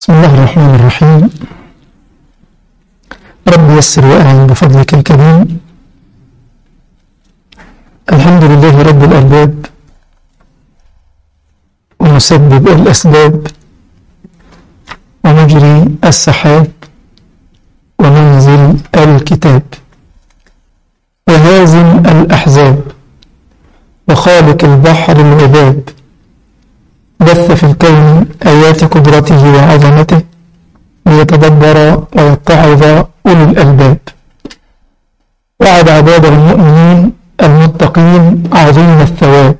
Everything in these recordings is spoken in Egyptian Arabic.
بسم الله الرحمن الرحيم رب يسر وأعن بفضلك الكريم الحمد لله رب الأرباب ومسبب الأسباب ومجري السحاب ومنزل الكتاب وهازم الأحزاب وخالق البحر العباب بث في الكون آيات قدرته وعظمته ليتدبر ويتعظ أولو الألباب وعد عباده المؤمنين المتقين عظيم الثواب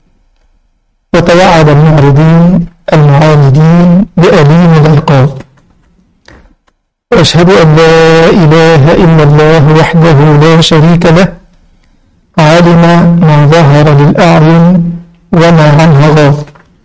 وتوعد المعرضين المعاندين بأليم العقاب وأشهد أن لا إله إلا الله وحده لا شريك له علم ما ظهر للأعين وما عنها غاب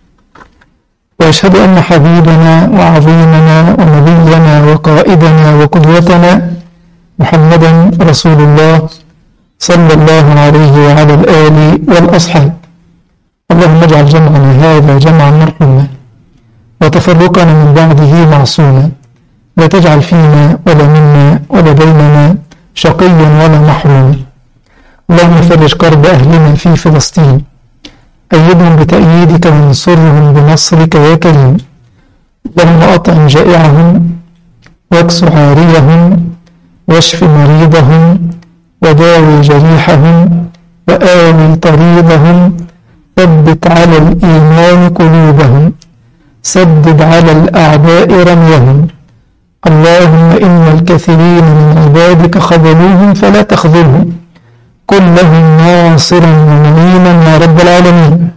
وأشهد أن حبيبنا وعظيمنا ونبينا وقائدنا وقدوتنا محمدا رسول الله صلى الله عليه وعلى الآل والأصحاب اللهم اجعل جمعنا هذا جمعا مرحوما وتفرقنا من بعده معصوما لا تجعل فينا ولا منا ولا بيننا شقيا ولا محروما اللهم فرج كرب أهلنا في فلسطين أيدهم بتأييدك وانصرهم بنصرك يا كريم اللهم أطعم جائعهم واكس عاريهم واشف مريضهم وداوي جريحهم وآوي طريضهم ثبت على الإيمان قلوبهم سدد على الأعداء رميهم اللهم إن الكثيرين من عبادك خذلوهم فلا تخذلهم كن لهم ناصرا ومعينا يا رب العالمين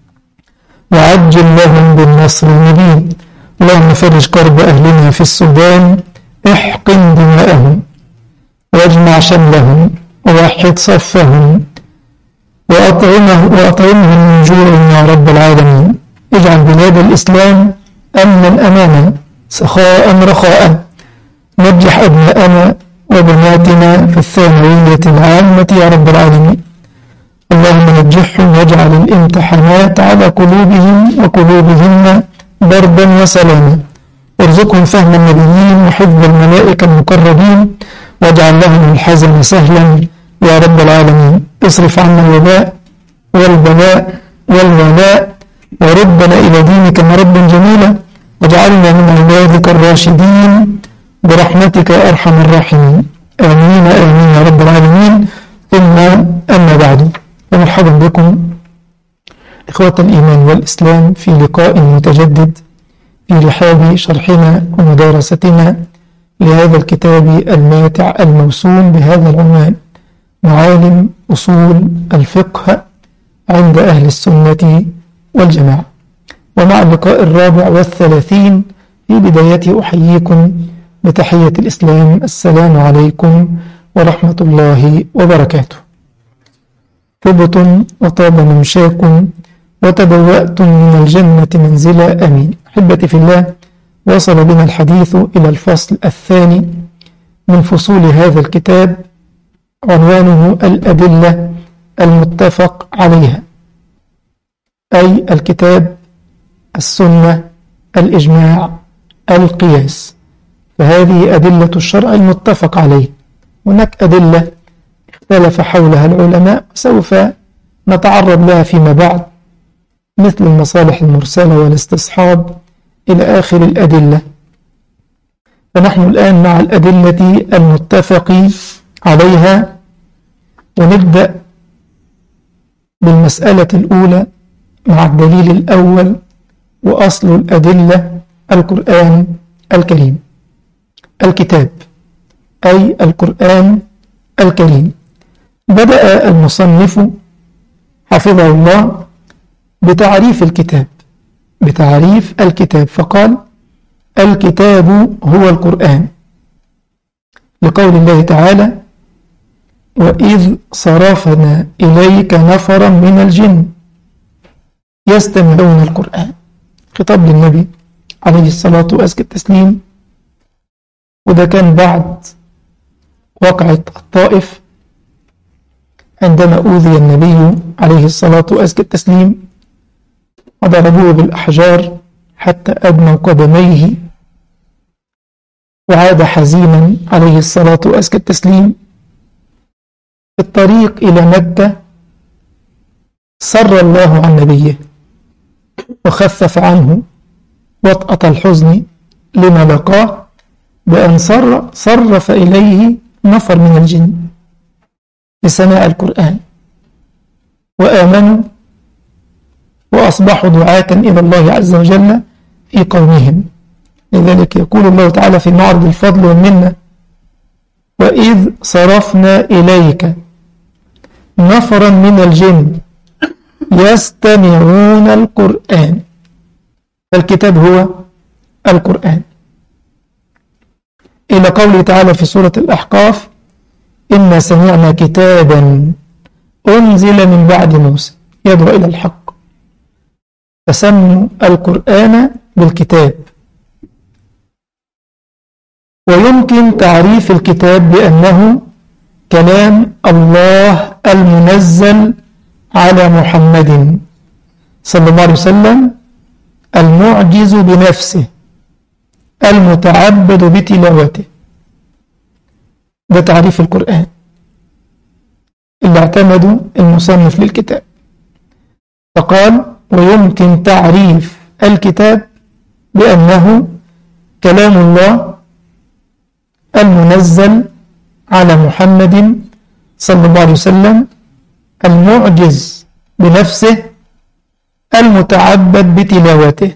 وعجل لهم بالنصر المبين اللهم فرج كرب أهلنا في السودان احقن دماءهم واجمع شملهم ووحد صفهم وأطعمه وأطعمهم من جوع يا رب العالمين اجعل بلاد الإسلام أمنا أمانا سخاء رخاء نجح أبناءنا وبناتنا في الثانوية العامة يا رب العالمين اللهم نجحهم واجعل الامتحانات على قلوبهم وقلوبهن بردا وسلاما وارزقهم فهم النبيين وحفظ الملائكة المقربين واجعل لهم الحزن سهلا يا رب العالمين اصرف عنا الوباء والبلاء والولاء وردنا إلى دينك مردا جميلا واجعلنا من عبادك الراشدين برحمتك يا أرحم الراحمين آمين آمين يا رب العالمين ثم أما بعد فمرحبا بكم إخوة الإيمان والإسلام في لقاء متجدد في رحاب شرحنا ومدارستنا لهذا الكتاب الماتع الموسوم بهذا العنوان معالم أصول الفقه عند أهل السنة والجماعة ومع اللقاء الرابع والثلاثين في بدايته أحييكم بتحية الإسلام السلام عليكم ورحمة الله وبركاته طبتم وطاب ممشاكم وتبوأتم من الجنة منزلا أمين أحبتي في الله وصل بنا الحديث إلى الفصل الثاني من فصول هذا الكتاب عنوانه الأدلة المتفق عليها أي الكتاب السنة الإجماع القياس فهذه أدلة الشرع المتفق عليه هناك أدلة اختلف حولها العلماء سوف نتعرض لها فيما بعد مثل المصالح المرسلة والاستصحاب إلى آخر الأدلة فنحن الآن مع الأدلة المتفق عليها ونبدأ بالمسألة الأولى مع الدليل الأول وأصل الأدلة القرآن الكريم الكتاب أي القرآن الكريم بدأ المصنف حفظه الله بتعريف الكتاب بتعريف الكتاب فقال الكتاب هو القرآن لقول الله تعالى وإذ صرفنا إليك نفرا من الجن يستمعون القرآن خطاب للنبي عليه الصلاة وأزكى التسليم وده كان بعد وقعة الطائف عندما أوذي النبي عليه الصلاة وأزكى التسليم وضربوه بالأحجار حتى أدموا قدميه وعاد حزينا عليه الصلاة وأزكى التسليم في الطريق إلى مكة سر الله عن نبيه وخفف عنه وطأة الحزن لما لقاه بأن صر صرف إليه نفر من الجن لسماع القرآن وآمنوا وأصبحوا دعاة إلى الله عز وجل في قومهم لذلك يقول الله تعالى في معرض الفضل والمنة وإذ صرفنا إليك نفرا من الجن يستمعون القرآن فالكتاب هو القرآن إلى قوله تعالى في سورة الأحقاف إنا سمعنا كتابا أنزل من بعد موسى يدعو إلى الحق فسموا القرآن بالكتاب ويمكن تعريف الكتاب بأنه كلام الله المنزل على محمد صلى الله عليه وسلم المعجز بنفسه المتعبد بتلاوته ده تعريف القرآن اللي اعتمدوا المصنف للكتاب فقال ويمكن تعريف الكتاب بأنه كلام الله المنزل على محمد صلى الله عليه وسلم المعجز بنفسه المتعبد بتلاوته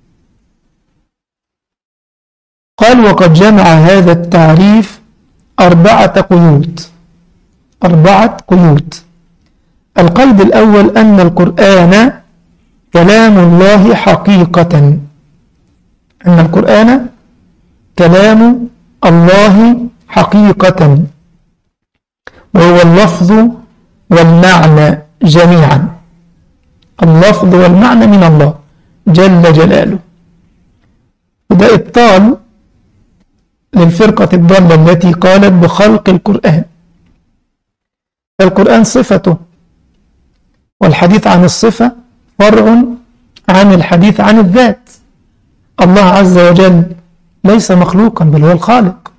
قال وقد جمع هذا التعريف أربعة قيود أربعة قيود القيد الأول أن القرآن كلام الله حقيقة أن القرآن كلام الله حقيقة وهو اللفظ والمعنى جميعا اللفظ والمعنى من الله جل جلاله وده إبطال للفرقة الضالة التي قالت بخلق القرآن فالقرآن صفته والحديث عن الصفة فرع عن الحديث عن الذات الله عز وجل ليس مخلوقا بل هو الخالق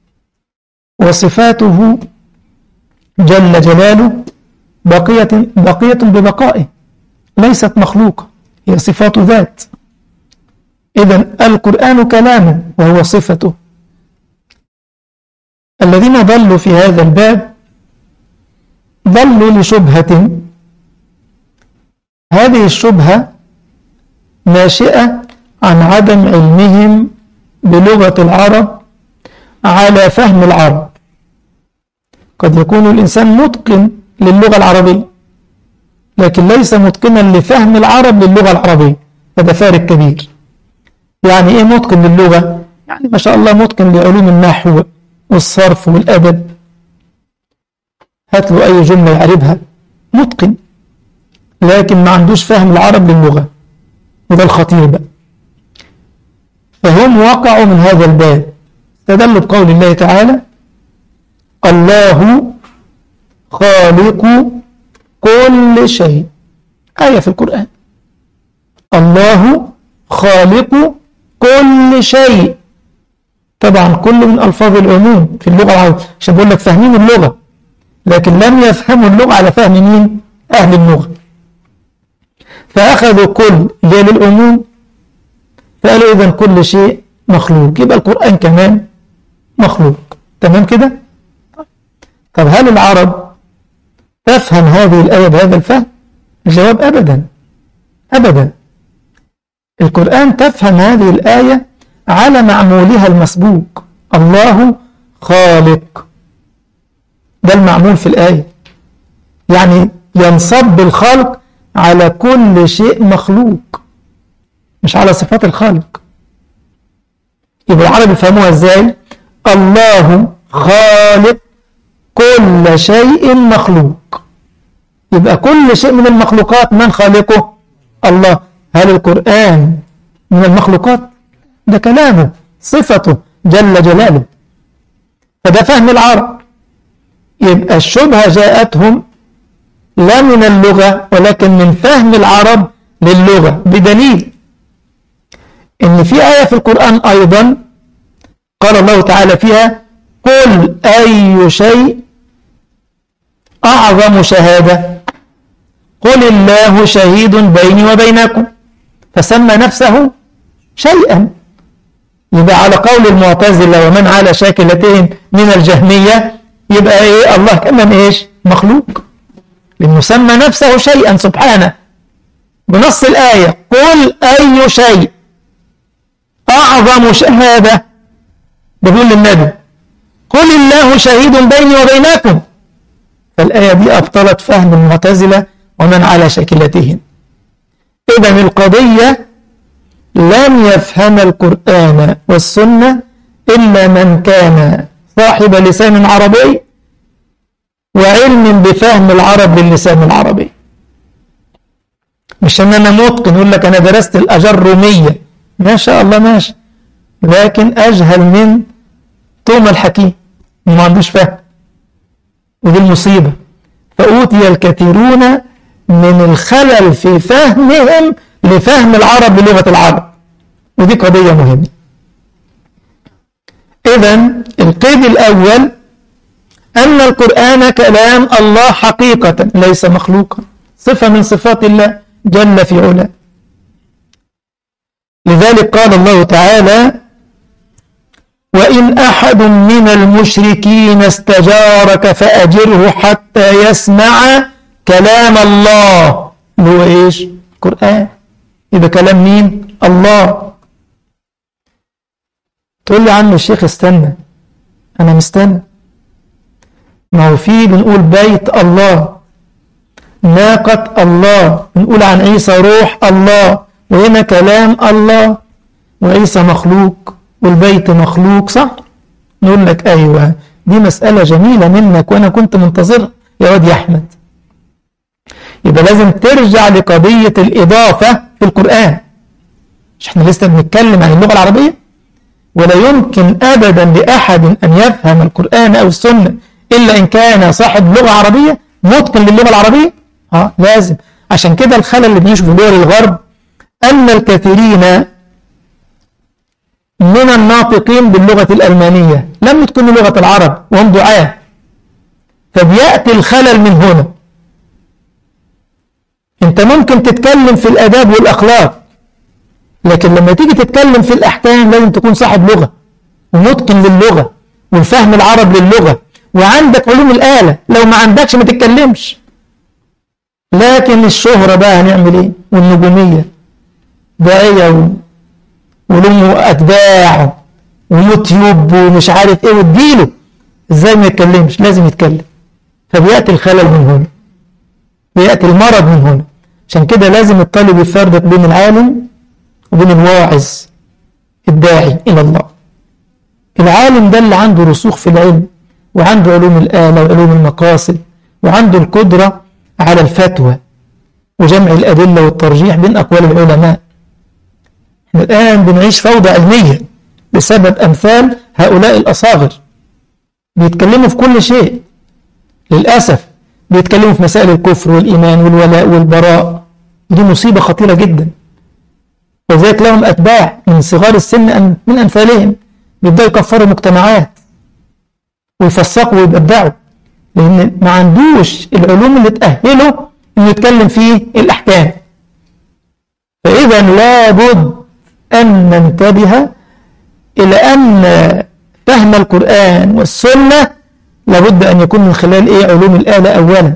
وصفاته جل جلاله بقية, بقية ببقائه ليست مخلوقة هي صفات ذات إذا القرآن كلامه وهو صفته الذين ضلوا في هذا الباب ضلوا لشبهة هذه الشبهة ناشئة عن عدم علمهم بلغة العرب على فهم العرب قد يكون الإنسان متقن للغة العربية لكن ليس متقنا لفهم العرب للغة العربية هذا فارق كبير يعني إيه متقن للغة؟ يعني ما شاء الله متقن لعلوم النحو والصرف والأدب هات له أي جملة يعرفها متقن لكن ما عندوش فهم العرب للغة وده الخطير بقى فهم وقعوا من هذا الباب استدلوا بقول الله تعالى الله خالق كل شيء آية في القرآن الله خالق كل شيء طبعا كل من ألفاظ العموم في اللغة العربية عشان بقول لك فاهمين اللغة لكن لم يفهموا اللغة على فهم مين أهل اللغة فأخذوا كل اللي للعموم فقالوا إذا كل شيء مخلوق يبقى القرآن كمان مخلوق تمام كده طب هل العرب تفهم هذه الآية بهذا الفهم الجواب أبدا أبدا القرآن تفهم هذه الآية على معمولها المسبوق الله خالق ده المعمول في الآية يعني ينصب الخلق على كل شيء مخلوق مش على صفات الخالق يبقى العرب يفهموها ازاي الله خالق كل شيء مخلوق يبقى كل شيء من المخلوقات من خالقه الله هل القرآن من المخلوقات ده كلامه صفته جل جلاله فده فهم العرب يبقى الشبهة جاءتهم لا من اللغة ولكن من فهم العرب للغة بدليل ان في آية في القرآن أيضا قال الله تعالى فيها قل أي شيء أعظم شهادة قل الله شهيد بيني وبينكم فسمى نفسه شيئا يبقى على قول المعتزلة ومن على شاكلتهم من الجهمية يبقى إيه الله كمان إيش مخلوق لأنه سمى نفسه شيئا سبحانه بنص الآية قل أي شيء أعظم شهادة بقول للنبي قل الله شهيد بيني وبينكم فالآية دي أبطلت فهم المعتزلة ومن على شكلتهم إذا القضية لم يفهم القرآن والسنة إلا من كان صاحب لسان عربي وعلم بفهم العرب للسان العربي مش ان انا متقن يقول لك انا درست الاجروميه ما شاء الله ماشي لكن اجهل من توم الحكيم ما عندوش فهم ودي المصيبه فاوتي الكثيرون من الخلل في فهمهم لفهم العرب بلغه العرب ودي قضيه مهمه اذا القيد الاول ان القران كلام الله حقيقه ليس مخلوقا صفه من صفات الله جل في علاه لذلك قال الله تعالى وإن أحد من المشركين استجارك فأجره حتى يسمع كلام الله اللي هو إيش القرآن يبقى كلام مين الله تقول لي عنه الشيخ استنى أنا مستنى ما هو في بنقول بيت الله ناقة الله بنقول عن عيسى روح الله وهنا كلام الله وعيسى مخلوق والبيت مخلوق صح نقول لك أيوة دي مسألة جميلة منك وأنا كنت منتظرها يا واد يا أحمد يبقى لازم ترجع لقضية الإضافة في القرآن مش احنا لسه بنتكلم عن اللغة العربية ولا يمكن أبدا لأحد أن يفهم القرآن أو السنة إلا إن كان صاحب لغة عربية متقن للغة العربية اه لازم عشان كده الخلل اللي بنشوفه في دول الغرب أن الكثيرين من الناطقين باللغة الألمانية لم يتقنوا لغة العرب وهم دعاة فبيأتي الخلل من هنا انت ممكن تتكلم في الأداب والأخلاق لكن لما تيجي تتكلم في الأحكام لازم تكون صاحب لغة ومتقن للغة والفهم العرب للغة وعندك علوم الآلة لو ما عندكش ما تتكلمش لكن الشهرة بقى هنعمل ايه والنجومية داعية و... وله أتباع ويوتيوب ومش عارف ايه واديله ازاي ما يتكلمش لازم يتكلم فبيأتي الخلل من هنا بيأتي المرض من هنا عشان كده لازم الطالب يفرق بين العالم وبين الواعظ الداعي إلى الله العالم ده اللي عنده رسوخ في العلم وعنده علوم الآلة وعلوم المقاصد وعنده القدرة على الفتوى وجمع الأدلة والترجيح بين أقوال العلماء احنا الآن بنعيش فوضى علمية بسبب أمثال هؤلاء الأصاغر بيتكلموا في كل شيء للأسف بيتكلموا في مسائل الكفر والإيمان والولاء والبراء دي مصيبة خطيرة جدا وذلك لهم أتباع من صغار السن من أمثالهم بيبدأوا يكفروا مجتمعات ويفسقوا ويبدعوا لأن ما عندوش العلوم اللي تأهله إنه يتكلم في الأحكام فإذا لابد أن ننتبه إلى أن فهم القرآن والسنة لابد أن يكون من خلال إيه علوم الآلة أولا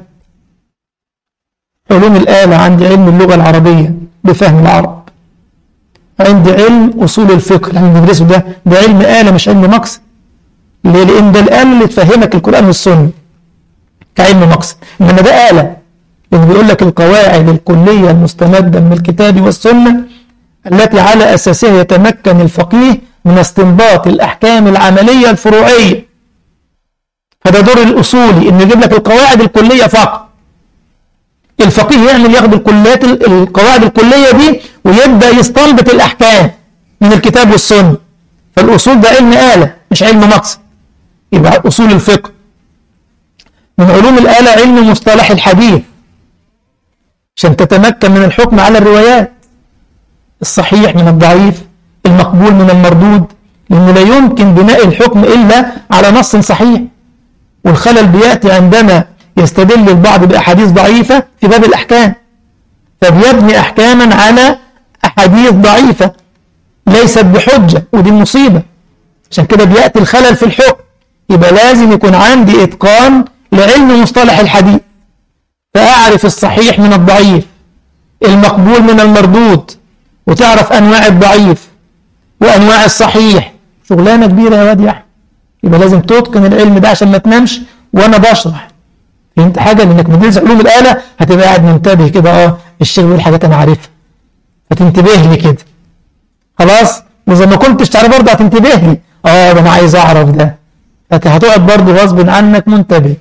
علوم الآلة عندي علم اللغة العربية بفهم العرب عندي علم أصول الفقه اللي بندرسه ده ده علم آلة مش علم مقصد ليه؟ لأن ده الآلة اللي تفهمك القرآن والسنة كعلم مقصد إنما ده آلة لأن بيقول لك القواعد الكلية المستمدة من الكتاب والسنة التي على أساسها يتمكن الفقيه من استنباط الأحكام العملية الفروعية فده دور الأصولي إنه يجيب لك القواعد الكلية فقط الفقيه يعمل ياخد الكليات القواعد الكلية دي ويبدأ يستنبط الأحكام من الكتاب والسنة فالأصول ده علم آلة مش علم مقصد يبقى أصول الفقه من علوم الآلة علم مصطلح الحديث عشان تتمكن من الحكم على الروايات الصحيح من الضعيف المقبول من المردود لأنه لا يمكن بناء الحكم إلا على نص صحيح والخلل بيأتي عندما يستدل البعض بأحاديث ضعيفة في باب الأحكام فبيبني أحكاما على أحاديث ضعيفة ليست بحجة ودي مصيبة عشان كده بيأتي الخلل في الحكم يبقى لازم يكون عندي إتقان لعلم مصطلح الحديث فأعرف الصحيح من الضعيف المقبول من المردود وتعرف أنواع الضعيف وأنواع الصحيح شغلانة كبيرة يا واد يا أحمد يبقى لازم تتقن العلم ده عشان ما تنامش وأنا بشرح فهمت حاجة لأنك بتدرس علوم الآلة هتبقى قاعد منتبه كده أه الشيخ بيقول حاجات أنا عارفها فتنتبه لي كده خلاص وإذا ما كنتش تعرف برضه هتنتبه لي أه ده أنا عايز أعرف ده هتقعد برضه غصب عنك منتبه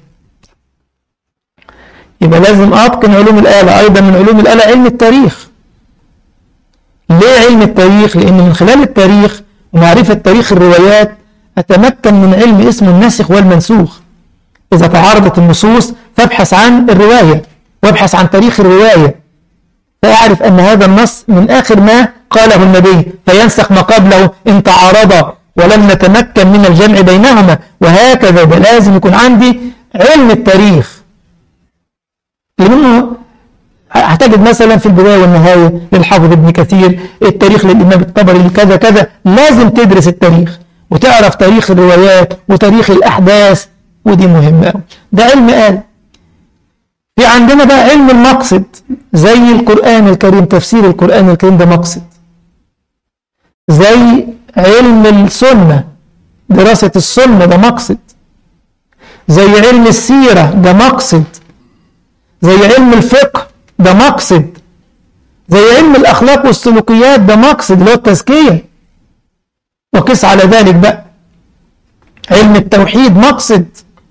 يبقى لازم أتقن علوم الآلة أيضا من علوم الآلة علم التاريخ ليه علم التاريخ؟ لأن من خلال التاريخ ومعرفة تاريخ الروايات أتمكن من علم اسمه الناسخ والمنسوخ إذا تعارضت النصوص فابحث عن الرواية وابحث عن تاريخ الرواية فأعرف أن هذا النص من آخر ما قاله النبي فينسخ ما قبله إن تعارض ولم نتمكن من الجمع بينهما وهكذا لازم يكون عندي علم التاريخ لأنه هتجد مثلا في البداية والنهاية للحافظ ابن كثير التاريخ للإمام الطبري كذا كذا لازم تدرس التاريخ وتعرف تاريخ الروايات وتاريخ الأحداث ودي مهمة ده علم قال في عندنا بقى علم المقصد زي القرآن الكريم تفسير القرآن الكريم ده مقصد زي علم السنة دراسة السنة ده مقصد زي علم السيرة ده مقصد زي علم الفقه ده مقصد زي علم الأخلاق والسلوكيات ده مقصد اللي هو التزكية وقس على ذلك بقى علم التوحيد مقصد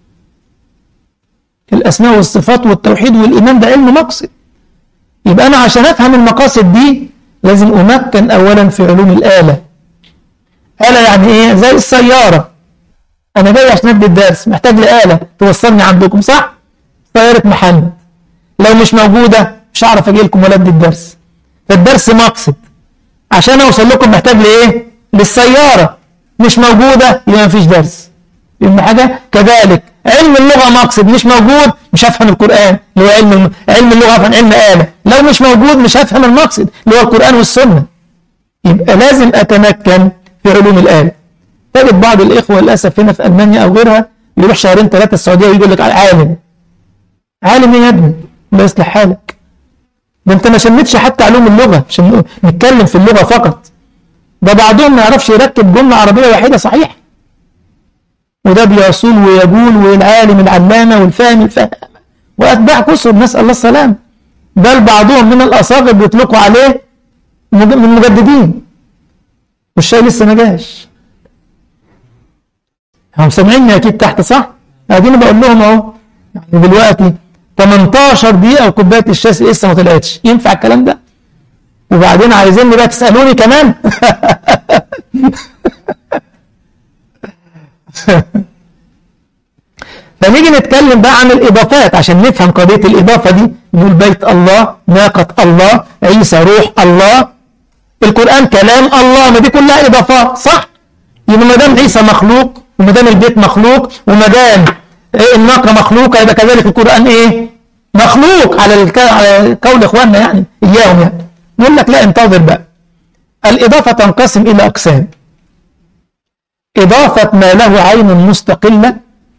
الأسماء والصفات والتوحيد والإيمان ده علم مقصد يبقى أنا عشان أفهم المقاصد دي لازم أمكن أولا في علوم الآلة آلة يعني إيه زي السيارة أنا جاي عشان أبدي الدرس محتاج لآلة توصلني عندكم صح سيارة محمد لو مش موجودة مش هعرف أجي لكم ولا أدي الدرس فالدرس مقصد عشان أوصل لكم محتاج لإيه للسيارة مش موجودة يبقى مفيش درس يبقى حاجة كذلك علم اللغة مقصد مش موجود مش هفهم القرآن اللي هو علم علم اللغة هفهم علم آلة لو مش موجود مش هفهم المقصد اللي هو القرآن والسنة يبقى لازم أتمكن في علوم الآلة تجد بعض الإخوة للأسف هنا في ألمانيا أو غيرها يروح شهرين ثلاثة السعودية ويقول لك عالم عالم ايه يا ابني الله يصلح حالك ده انت ما شمتش حتى علوم اللغة عشان نتكلم في اللغة فقط ده بعضهم ما يعرفش يركب جملة عربية واحدة صحيح وده بيصول ويقول والعالم العلامة والفاهم الفاهم وأتباع كسر نسأل الله السلام بل بعضهم من الأصاغر بيطلقوا عليه من المجددين والشاي لسه ما جاش هم سامعيني أكيد تحت صح؟ أديني بقول لهم أهو يعني دلوقتي 18 دقيقة وكوباية الشاي لسه ما طلعتش ينفع الكلام ده؟ وبعدين عايزيني بقى تسألوني كمان فنيجي نتكلم بقى عن الإضافات عشان نفهم قضية الإضافة دي نقول بيت الله ناقة الله عيسى روح الله القرآن كلام الله ما دي كلها إضافات صح؟ يبقى ما دام عيسى مخلوق وما دام البيت مخلوق وما دام الناقة مخلوقة يبقى كذلك القرآن إيه؟ مخلوق على الك... على قول إخواننا يعني إياهم يعني يقول لك لا انتظر بقى الإضافة تنقسم إلى أقسام إضافة ما له عين مستقلة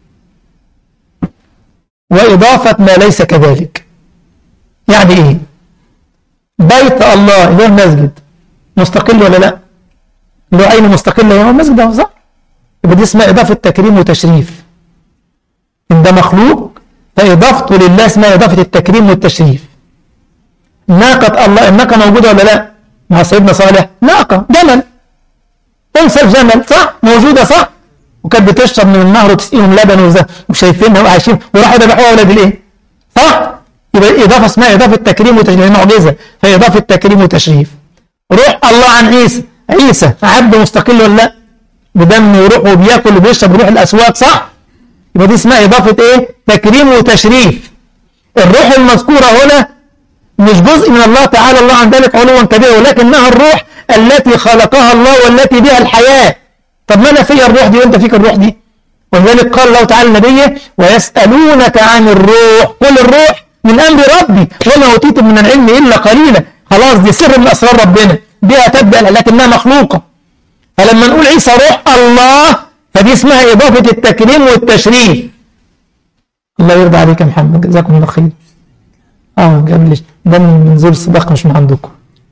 وإضافة ما ليس كذلك يعني إيه بيت الله اللي هو المسجد مستقل ولا لا له عين مستقلة هو المسجد ده صح يبقى دي اسمها إضافة تكريم وتشريف إن ده مخلوق فإضافته لله اسمها إضافة التكريم والتشريف ناقة الله الناقة موجودة ولا لا مع سيدنا صالح ناقة جمل انثى الجمل صح موجودة صح وكانت بتشرب من النهر وتسقيهم لبن وشايفينها وعايشين وراحوا ذبحوها اولاد الايه صح يبقى اضافه اسمها اضافه تكريم وتشريف معجزه فاضافه تكريم وتشريف روح الله عن عيسى عيسى عبد مستقل ولا لا بدم وروح وبياكل وبيشرب ويروح الاسواق صح يبقى دي اسمها اضافه ايه تكريم وتشريف الروح المذكوره هنا مش جزء من الله تعالى الله عن ذلك علوا كبيرا ولكنها الروح التي خلقها الله والتي بها الحياه طب ما انا فيا الروح دي وانت فيك الروح دي ولذلك قال الله تعالى لنبيه ويسألونك عن الروح قل الروح من أمر ربي وما أوتيتم من العلم إلا قليلا خلاص دي سر من أسرار ربنا بها تبدأ لكنها مخلوقة فلما نقول عيسى روح الله فدي اسمها إضافة التكريم والتشريف الله يرضى عليك يا محمد جزاكم الله خير اه جاب لي ده من منظور الصداقة مش من عندكم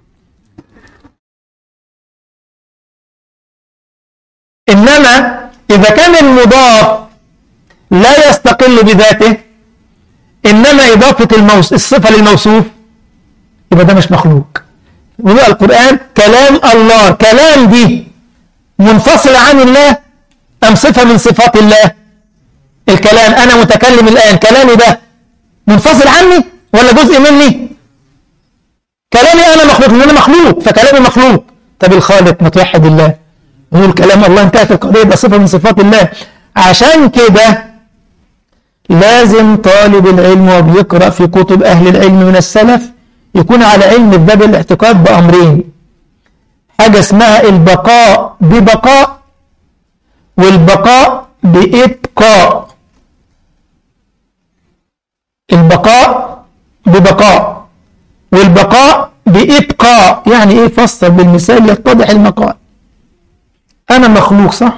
إنما إذا كان المضاف لا يستقل بذاته إنما إضافة الموص... الصفة للموصوف يبقى ده مش مخلوق ويبقى القرآن كلام الله كلام دي منفصلة عن الله أم صفة من صفات الله الكلام أنا متكلم الآن كلامي ده منفصل عني ولا جزء مني كلامي أنا مخلوق لأن أنا مخلوق فكلامي مخلوق طب الخالق متوحد الله نقول كلام الله انتهت القضية ده صفة من صفات الله عشان كده لازم طالب العلم وبيقرأ في كتب أهل العلم من السلف يكون على علم باب الاعتقاد بأمرين حاجة اسمها البقاء ببقاء والبقاء بإبقاء البقاء ببقاء والبقاء بإبقاء يعني إيه فسر بالمثال يتضح المقال أنا مخلوق صح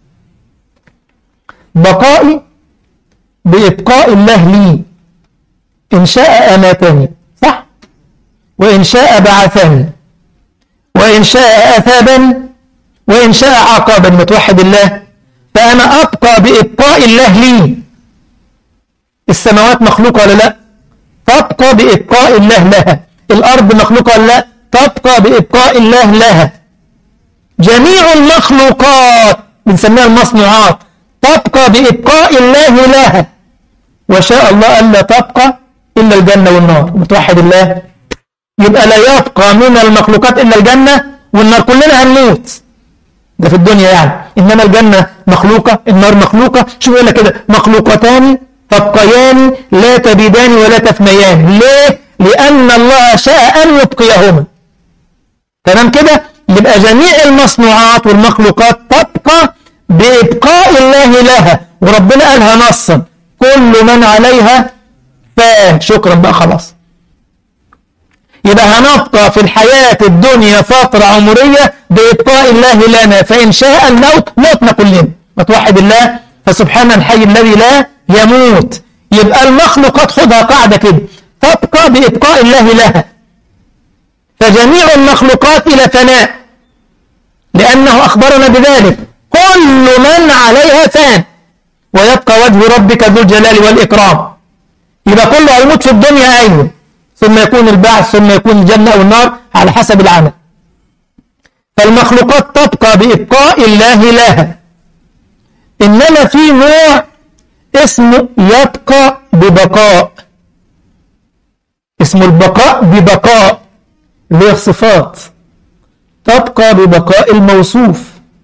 بقائي بإبقاء الله لي إن شاء أماتني صح وإن شاء بعثني وإن شاء أثابني وإن شاء عاقبني متوحد الله فأنا أبقى بإبقاء الله لي السماوات مخلوقة ولا لا تبقى بإبقاء الله لها الأرض مخلوقة ولا لا تبقى بإبقاء الله لها جميع المخلوقات بنسميها المصنوعات تبقى بإبقاء الله لها وشاء الله ألا تبقى إلا الجنة والنار متوحد الله يبقى لا يبقى من المخلوقات إلا الجنة والنار كلنا هنموت ده في الدنيا يعني إنما الجنة مخلوقة النار مخلوقة شوف يقول لك كده مخلوقتان تبقيان لا تبيدان ولا تفنيان ليه؟ لأن الله شاء أن يبقيهما تمام كده؟ يبقى جميع المصنوعات والمخلوقات تبقى بإبقاء الله لها وربنا قالها نصا كل من عليها فان شكرا بقى خلاص يبقى هنبقى في الحياة الدنيا فترة عمرية بإبقاء الله لنا فإن شاء الموت موتنا كلنا متوحد الله فسبحان الحي الذي لا يموت يبقى المخلوقات خدها قاعدة كده تبقى بإبقاء الله لها فجميع المخلوقات إلى فناء لأنه أخبرنا بذلك كل من عليها فان ويبقى وجه ربك ذو الجلال والإكرام يبقى كله هيموت في الدنيا أيوه ثم يكون البعث ثم يكون الجنة أو النار على حسب العمل فالمخلوقات تبقى بإبقاء الله لها إنما في نوع اسمه يبقى ببقاء اسمه البقاء ببقاء اللي هي الصفات تبقى ببقاء الموصوف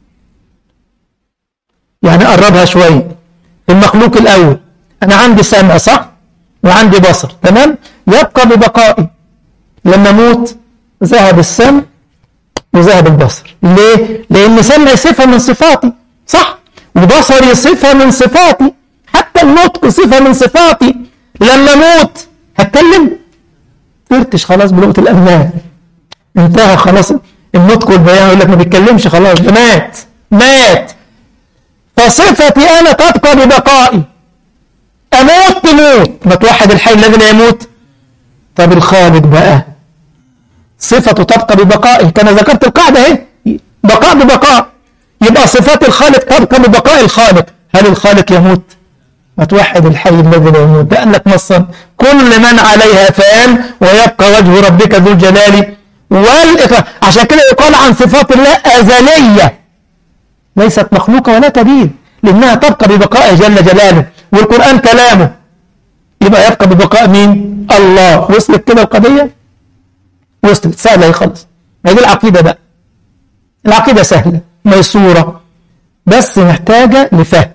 يعني قربها شوية المخلوق الأول أنا عندي سمع صح وعندي بصر تمام يبقى ببقائي لما أموت ذهب السمع وذهب البصر ليه؟ لأن سمعي صفة من صفاتي صح وبصري صفة من صفاتي حتى النطق صفة من صفاتي لما أموت هتكلم فرتش خلاص بلغة الأبناء انتهى خلاص النطق والبيان يقول لك ما بيتكلمش خلاص ده مات مات فصفتي أنا تبقى ببقائي أموت تموت ما توحد الحي الذي لا يموت طب الخالق بقى صفته تبقى ببقائه كما ذكرت القاعدة اهي بقاء ببقاء يبقى صفات الخالق تبقى ببقاء الخالق هل الخالق يموت ما توحد الحي الذي لا يموت ده قال لك نصا كل من عليها فان ويبقى وجه ربك ذو الجلال والإكرام عشان كده يقال عن صفات الله أزلية ليست مخلوقة ولا تبيد لأنها تبقى ببقاء جل جلاله والقرآن كلامه يبقى يبقى ببقاء مين الله وصلت كده القضية وصلت سهلة خالص ما دي العقيدة بقى العقيدة سهلة ميسورة بس محتاجة لفهم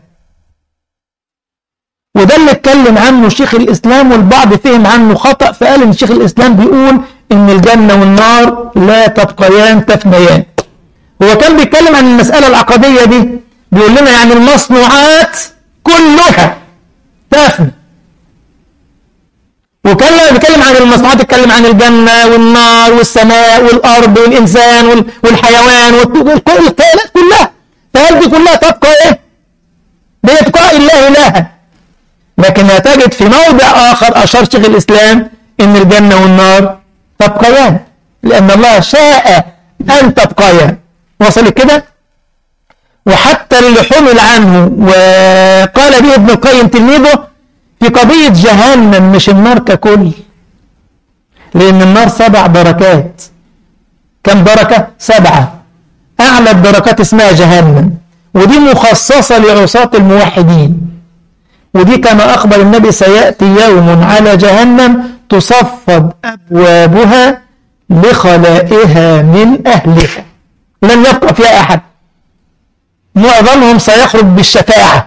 وده اللي اتكلم عنه شيخ الإسلام والبعض فهم عنه خطأ فقال إن شيخ الإسلام بيقول إن الجنة والنار لا تبقيان تفنيان هو كان بيتكلم عن المسألة العقدية دي بيقول لنا يعني المصنوعات كلها تفنى وكان لما بيتكلم عن المصنوعات اتكلم عن الجنة والنار والسماء والأرض والإنسان وال- والحيوان وكل الكائنات كلها فهل دي كلها تبقى إيه؟ بيبقى الله إلها لكن تجد في موضع آخر أشار شيخ الإسلام إن الجنة والنار تبقيان لأن الله شاء أن تبقيان وصل كده وحتى اللي حمل عنه وقال به ابن القيم تلميذه في قضية جهنم مش النار ككل لأن النار سبع دركات كم دركة؟ سبعة أعلى الدركات اسمها جهنم ودي مخصصة لعصاة الموحدين ودي كما أخبر النبي سيأتي يوم على جهنم تصفد أبوابها لخلائها من أهلها لن يبقى فيها أحد معظمهم سيخرج بالشفاعة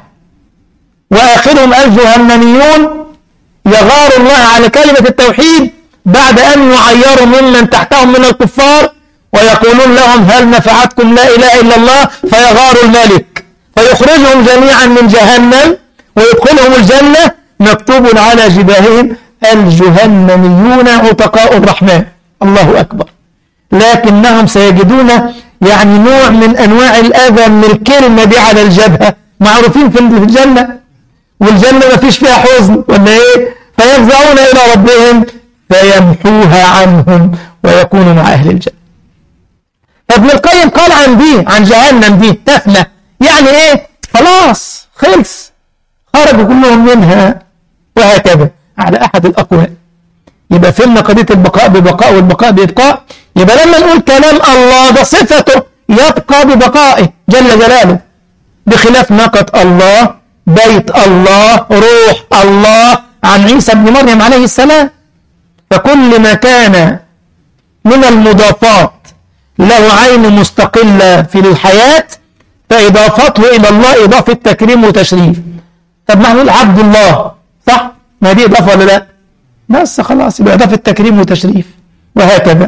وآخرهم الجهنميون يغار الله على كلمة التوحيد بعد أن يعيروا ممن تحتهم من الكفار ويقولون لهم هل نفعتكم لا إله إلا الله فيغار الملك فيخرجهم جميعا من جهنم ويدخلهم الجنة مكتوب على جباههم الجهنميون عتقاء الرحمن الله أكبر لكنهم سيجدون يعني نوع من أنواع الأذى من الكلمة دي على الجبهة معروفين في الجنة والجنة ما فيش فيها حزن ولا إيه فيفزعون إلى ربهم فيمحوها عنهم ويكونوا مع أهل الجنة ابن القيم قال عن دي عن جهنم دي تفنى يعني إيه خلاص خلص خرجوا كلهم منها وهكذا على أحد الأقوال يبقى فهمنا قضية البقاء ببقاء والبقاء بإبقاء يبقى لما نقول كلام الله ده صفته يبقى ببقائه جل جلاله بخلاف ناقة الله بيت الله روح الله عن عيسى بن مريم عليه السلام فكل ما كان من المضافات له عين مستقلة في الحياة فإضافته إلى الله إضافة تكريم وتشريف طب ما نقول عبد الله صح؟ ما دي إضافة ولا لا؟ بس خلاص يبقى إضافة تكريم وتشريف وهكذا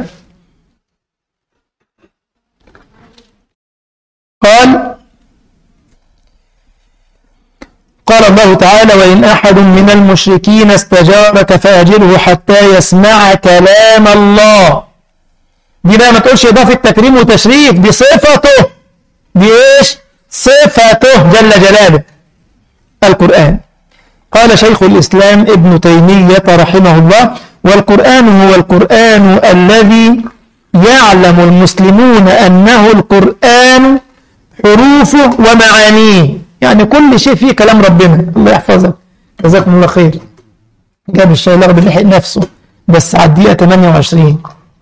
قال قال الله تعالى وإن أحد من المشركين استجارك فأجره حتى يسمع كلام الله دي بقى ما تقولش إضافة تكريم وتشريف دي صفته دي إيش صفته جل جلاله القرآن قال شيخ الإسلام ابن تيمية رحمه الله والقرآن هو القرآن الذي يعلم المسلمون أنه القرآن حروفه ومعانيه يعني كل شيء فيه كلام ربنا الله يحفظك جزاكم الله خير جاب الشيء الأغبي لحق نفسه بس على الدقيقة 28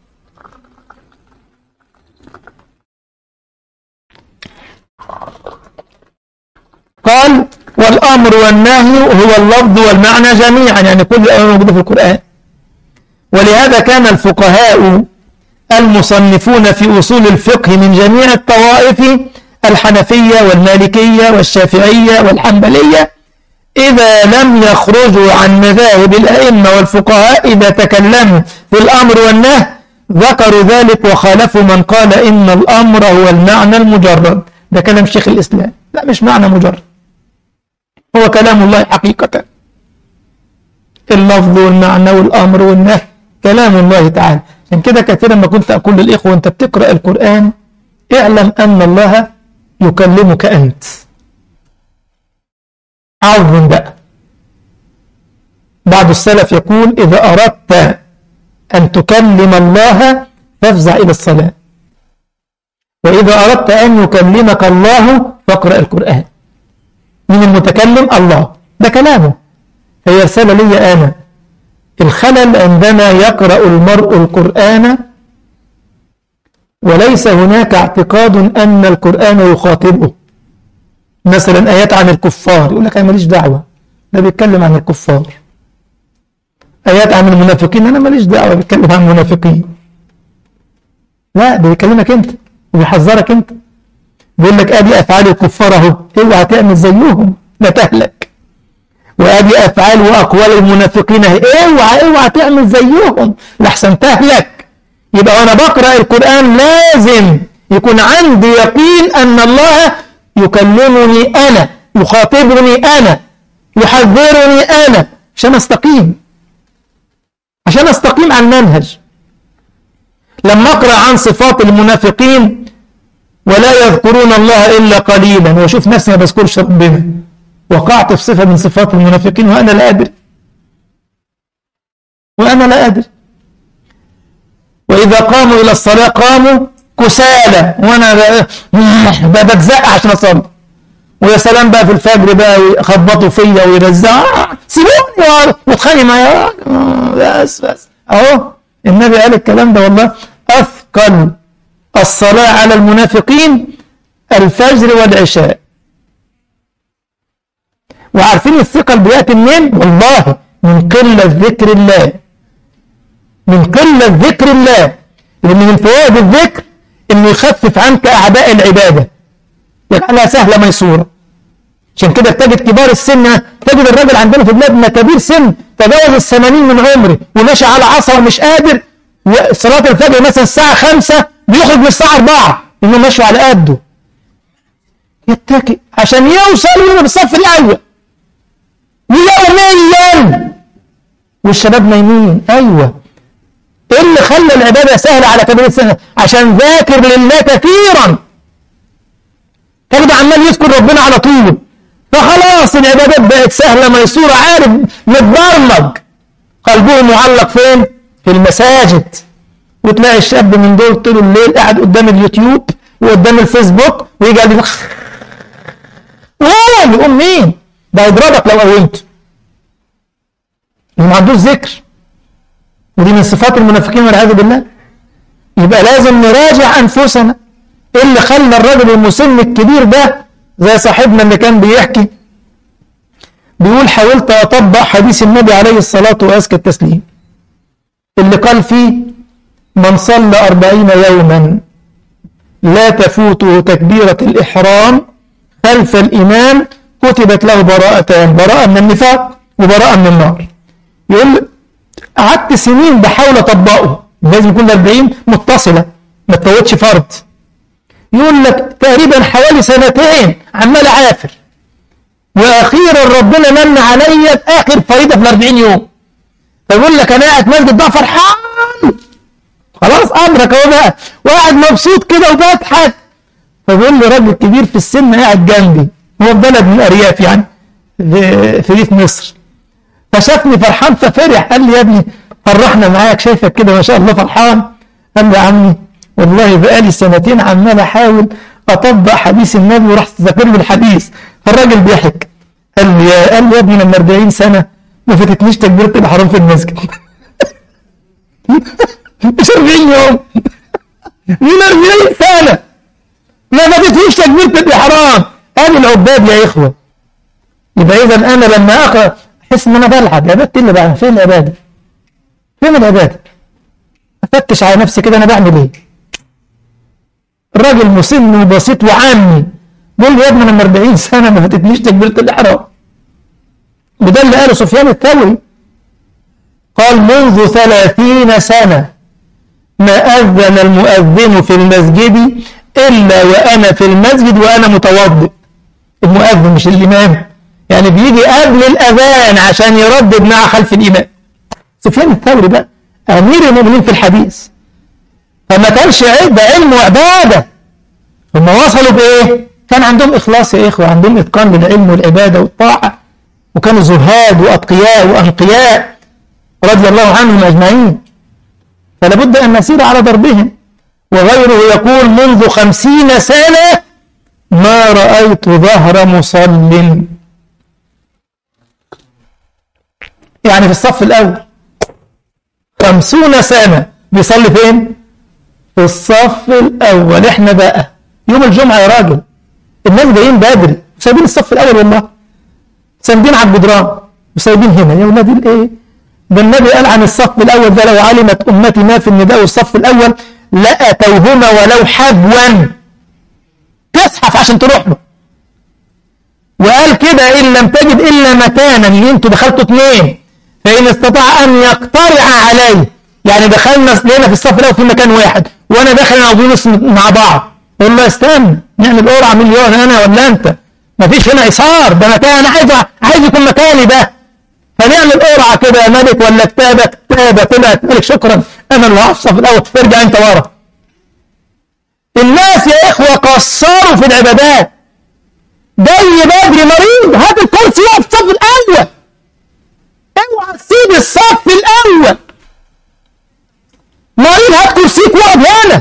قال والأمر والنهي هو اللفظ والمعنى جميعا يعني كل الأمر موجودة في القرآن ولهذا كان الفقهاء المصنفون في أصول الفقه من جميع الطوائف الحنفية والمالكية والشافعية والحنبلية إذا لم يخرجوا عن مذاهب الأئمة والفقهاء إذا تكلموا في الأمر والنهي ذكروا ذلك وخالفوا من قال إن الأمر هو المعنى المجرد ده كلام شيخ الإسلام لا مش معنى مجرد هو كلام الله حقيقة اللفظ والمعنى والأمر والنهي كلام الله تعالى عشان كده كثيرا ما كنت أقول للإخوة وأنت بتقرأ القرآن اعلم أن الله يكلمك أنت عظم بقى بعض السلف يقول إذا أردت أن تكلم الله فافزع إلى الصلاة وإذا أردت أن يكلمك الله فاقرأ القرآن من المتكلم الله ده كلامه هي رسالة لي أنا الخلل عندما يقرأ المرء القرآن وليس هناك اعتقاد أن القرآن يخاطبه مثلا آيات عن الكفار يقول لك أنا ماليش دعوة ده بيتكلم عن الكفار آيات عن المنافقين أنا ماليش دعوة بيتكلم عن المنافقين لا ده بيكلمك أنت وبيحذرك أنت بيقول لك أدي أفعال الكفار أهو اوعى تعمل زيهم لا تهلك وأدي أفعال وأقوال المنافقين أهي اوعى اوعى تعمل زيهم لحسن تهلك يبقى وأنا بقرأ القرآن لازم يكون عندي يقين أن الله يكلمني أنا يخاطبني أنا يحذرني أنا عشان أستقيم عشان أستقيم على المنهج لما أقرأ عن صفات المنافقين ولا يذكرون الله إلا قليلا وأشوف نفسي ما بذكرش ربنا وقعت في صفة من صفات المنافقين وأنا لا أدري وأنا لا أدري وإذا قاموا إلى الصلاة قاموا كسالى وأنا بتزق عشان أصلي ويا سلام بقى في الفجر بقى يخبطوا فيا ويرزعوا سيبوني واتخانق معايا بس بس أهو النبي قال الكلام ده والله أثقل الصلاة على المنافقين الفجر والعشاء وعارفين الثقل بيأتي منين؟ والله من قلة ذكر الله من قلة ذكر الله لأن من فوائد الذكر إنه يخفف عنك أعباء العبادة يجعلها سهلة ميسورة عشان كده تجد كبار السن تجد الراجل عندنا في بلادنا كبير سن تجاوز الثمانين من عمره وماشي على عصا ومش قادر وصلاة الفجر مثلا الساعة خمسة بيخرج من الساعة أربعة إنه ماشي على قده يتكئ عشان يوصل من الصف الأول ويوميا والشباب نايمين أيوه ايه اللي خلى العبادة سهلة على كبير السنة عشان ذاكر لله كثيرا كان عمال يذكر ربنا على طول فخلاص العبادات بقت سهلة ميسورة عارف متبرمج قلبه معلق فين في المساجد وتلاقي الشاب من دول طول الليل قاعد قدام اليوتيوب وقدام الفيسبوك ويجي قاعد يقوم يقوم مين ده يضربك لو قومت ما عندوش ذكر ودي من صفات المنافقين والعياذ بالله يبقى لازم نراجع أنفسنا إيه اللي خلى الراجل المسن الكبير ده زي صاحبنا اللي كان بيحكي بيقول حاولت أطبق حديث النبي عليه الصلاة وأزكى التسليم اللي قال فيه من صلى أربعين يوما لا تفوته تكبيرة الإحرام خلف الإمام كتبت له براءتان براءة من النفاق وبراءة من النار يقول قعدت سنين بحاول اطبقه لازم يكون 40 متصله ما تفوتش فرض يقول لك تقريبا حوالي سنتين عمال اعافر واخيرا ربنا من عليا اخر فريضه في ال 40 يوم فيقول لك انا قاعد مسجد بقى فرحان خلاص امرك اهو بقى وقاعد مبسوط كده وبضحك فبيقول لي راجل كبير في السن قاعد جنبي هو في بلد من الارياف يعني في ريف مصر فشافني فرحان ففرح قال لي يا ابني فرحنا معاك شايفك كده ما شاء الله فرحان قال لي يا عمي والله بقالي سنتين عمال احاول اطبق حديث النبي ورحت ذاكر له الحديث فالراجل بيحك قال لي يا قال لي يا ابني لما 40 سنه ما فاتتنيش تكبيره الاحرام في المسجد مش 40 يوم من 40 سنه ما فاتتنيش تكبيره الاحرام ادي العباد يا اخوه يبقى اذا انا لما اقرا احس ان انا بلعب عبادتي اللي بقى فين العباده فين العباده افتش على نفسي كده انا بعمل ايه الراجل مسن وبسيط وعامي بيقول لي يا ابني انا من 40 سنه ما فاتتنيش تكبيره الاحرام وده اللي قاله سفيان الثوري قال منذ ثلاثين سنة ما أذن المؤذن في المسجد إلا وأنا في المسجد وأنا متوضئ المؤذن مش الإمام يعني بيجي قبل الأذان عشان يردد مع خلف الإمام سفيان الثوري بقى أمير المؤمنين في الحديث فما كانش ده علم وعبادة هم وصلوا بإيه؟ كان عندهم إخلاص يا إخوة عندهم إتقان للعلم والعبادة والطاعة وكانوا زهاد وأتقياء وأنقياء رضي الله عنهم أجمعين فلا بد أن نسير على دربهم وغيره يقول منذ خمسين سنة ما رأيت ظهر مصل يعني في الصف الأول خمسون سنة بيصلي فين؟ في الصف الأول احنا بقى يوم الجمعة يا راجل الناس جايين بدري سايبين الصف الأول والله ساندين على الجدران وسايبين هنا يا ولاد الايه؟ ده النبي قال عن الصف الأول ده لو علمت أمتي ما في النداء والصف الأول لأتوهما ولو حبوا تزحف عشان تروح له وقال كده إن لم تجد إلا مكانا اللي انتوا دخلتوا اثنين فإن استطاع أن يقترع عليه يعني دخلنا لنا في الصف الأول في مكان واحد وأنا داخل أنا وأبو مع بعض قول له استنى نعمل قرعه مليون انا ولا انت مفيش هنا ايثار ده مكان انا عايز عايز يكون مكاني ده فنعمل قرعه كده يا ملك ولا كتابه كتابه طلعت ملك شكرا انا اللي هفصل في الاول ارجع انت ورا الناس يا اخوه قصروا في العبادات جاي بدري مريض هات الكرسي يقف في الصف الاول اوعى تسيب الصف الاول مريض هات كرسيك واقف هنا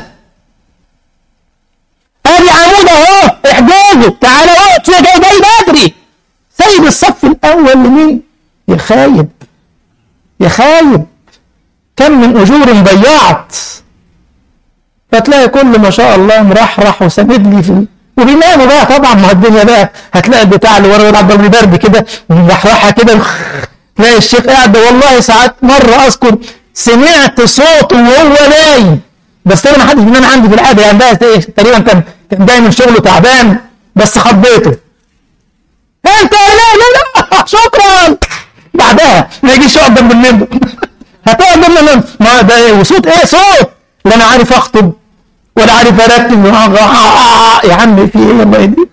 ادي عمود اهو احجزه تعالى وقت يا جاي جاي بدري سايب الصف الاول لمين يا خايب يا خايب كم من اجور ضيعت فتلاقي كل ما شاء الله مرحرح وساند لي في وبيناموا بقى طبعا ما الدنيا بقى هتلاقي البتاع اللي ورا يلعب ضرب برد كده ومرحرحه كده تلاقي الشيخ قاعد والله ساعات مره اذكر سمعت صوته وهو نايم بس انا ما حدش بينام عندي في العاده يعني ده تقريبا كان كان جاي من شغله تعبان بس خضيته انت لا لا لا شكرا بعدها ما يجيش يقعد جنب المنبر هتقعد جنب المنبر ما ده ايه وصوت ايه صوت لا انا عارف اخطب ولا عارف ارتب يا عم في ايه الله يهديك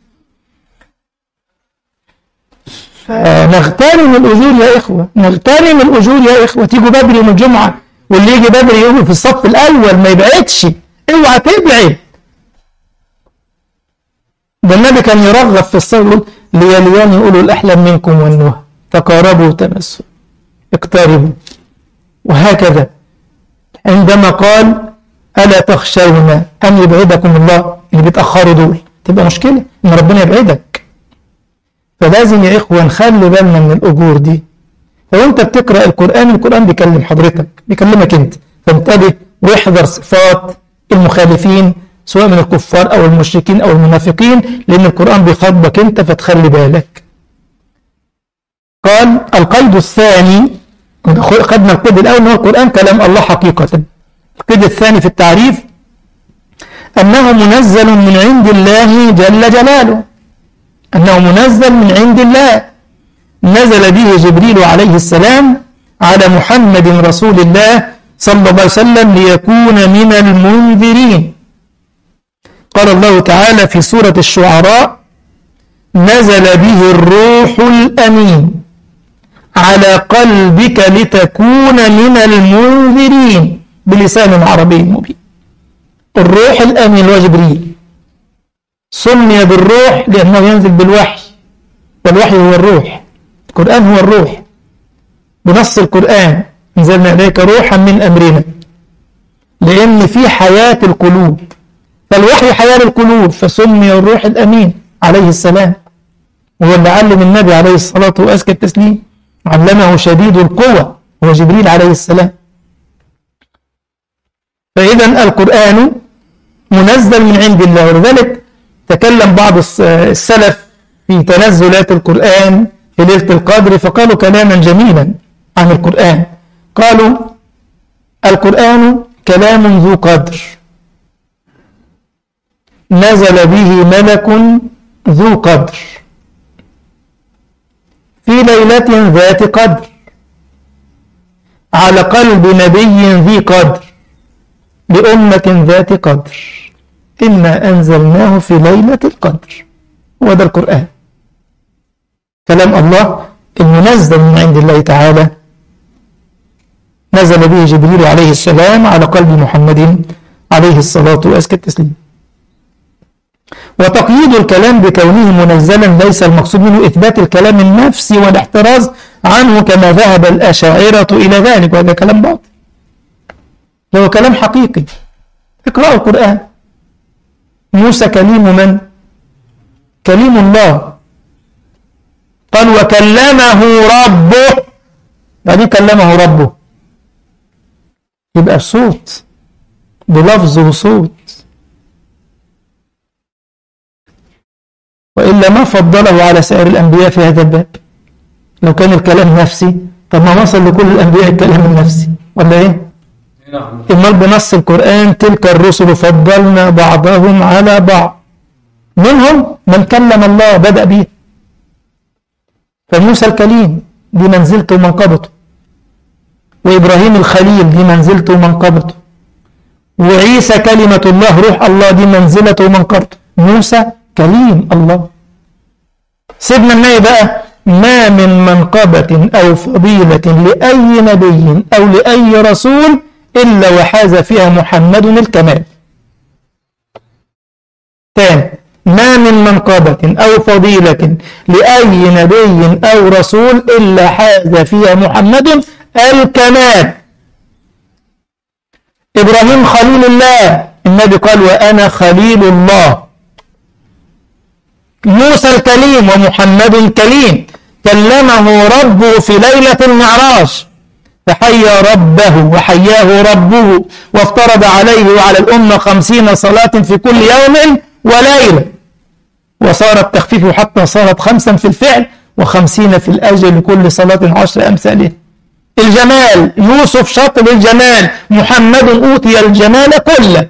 فنغتنم الاجور يا اخوه نغتنم الاجور يا اخوه تيجوا بدري يوم الجمعه واللي يجي بدري يقوم في الصف الاول ما يبعدش اوعى تبعد ده النبي كان يرغب في الصف يقول ليليان اولو الاحلام منكم والنهى تقاربوا تمسوا اقتربوا وهكذا عندما قال ألا تخشون أن يبعدكم الله اللي بيتأخروا دول تبقى مشكلة إن ربنا يبعدك فلازم يا إخوة نخلي بالنا من الأجور دي لو أنت بتقرأ القرآن القرآن بيكلم حضرتك بيكلمك أنت فانتبه واحذر صفات المخالفين سواء من الكفار أو المشركين أو المنافقين لأن القرآن بيخاطبك أنت فتخلي بالك قال القيد الثاني خدنا القيد الأول أنه القرآن كلام الله حقيقة القيد الثاني في التعريف أنه منزل من عند الله جل جلاله أنه منزل من عند الله نزل به جبريل عليه السلام على محمد رسول الله صلى الله عليه وسلم ليكون من المنذرين قال الله تعالى في سورة الشعراء نزل به الروح الأمين على قلبك لتكون من المنذرين بلسان عربي مبين الروح الأمين هو جبريل سمي بالروح لأنه ينزل بالوحي والوحي هو الروح القرآن هو الروح بنص القرآن انزلنا إليك روحا من أمرنا لأن في حياة القلوب فالوحي حياة القلوب فسمي الروح الأمين عليه السلام وهو اللي علم النبي عليه الصلاة وأزكى التسليم علمه شديد القوة هو جبريل عليه السلام فإذا القرآن منزل من عند الله ولذلك تكلم بعض السلف في تنزلات القرآن في ليلة القدر فقالوا كلاما جميلا عن القرآن قالوا القرآن كلام ذو قدر نزل به ملك ذو قدر في ليلة ذات قدر على قلب نبي ذي قدر لأمة ذات قدر إنا أنزلناه في ليلة القدر وده القرآن كلام الله المنزل من عند الله تعالى نزل به جبريل عليه السلام على قلب محمد عليه الصلاة وأزكى التسليم وتقييد الكلام بكونه منزلا ليس المقصود منه إثبات الكلام النفسي والاحتراز عنه كما ذهب الأشاعرة إلى ذلك وهذا كلام باطل هو كلام حقيقي اقرأوا القرآن موسى كليم من؟ كليم الله قال وكلمه ربه بعدين كلمه ربه يبقى صوت بلفظ وصوت وإلا ما فضله على سائر الأنبياء في هذا الباب لو كان الكلام نفسي طب ما وصل لكل الأنبياء الكلام النفسي ولا إيه؟ نعم إمال بنص القرآن تلك الرسل فضلنا بعضهم على بعض منهم من كلم الله بدأ به فموسى الكليم دي منزلته ومنقبته وإبراهيم الخليل دي منزلته ومنقبته وعيسى كلمة الله روح الله دي منزلته ومنقرته موسى كليم الله سيدنا النبي بقى ما من منقبة أو فضيلة لأي نبي أو لأي رسول إلا وحاز فيها محمد الكمال ثاني ما من منقبة أو فضيلة لأي نبي أو رسول إلا حاز فيها محمد الكمال إبراهيم خليل الله النبي قال وأنا خليل الله موسى الكليم ومحمد الكليم كلمه ربه في ليلة المعراج فحيا ربه وحياه ربه وافترض عليه وعلى الأمة خمسين صلاة في كل يوم وليلة وصار التخفيف حتى صارت خمسا في الفعل وخمسين في الأجر لكل صلاة عشر أمثاله الجمال يوسف شطر الجمال محمد أوتي الجمال كله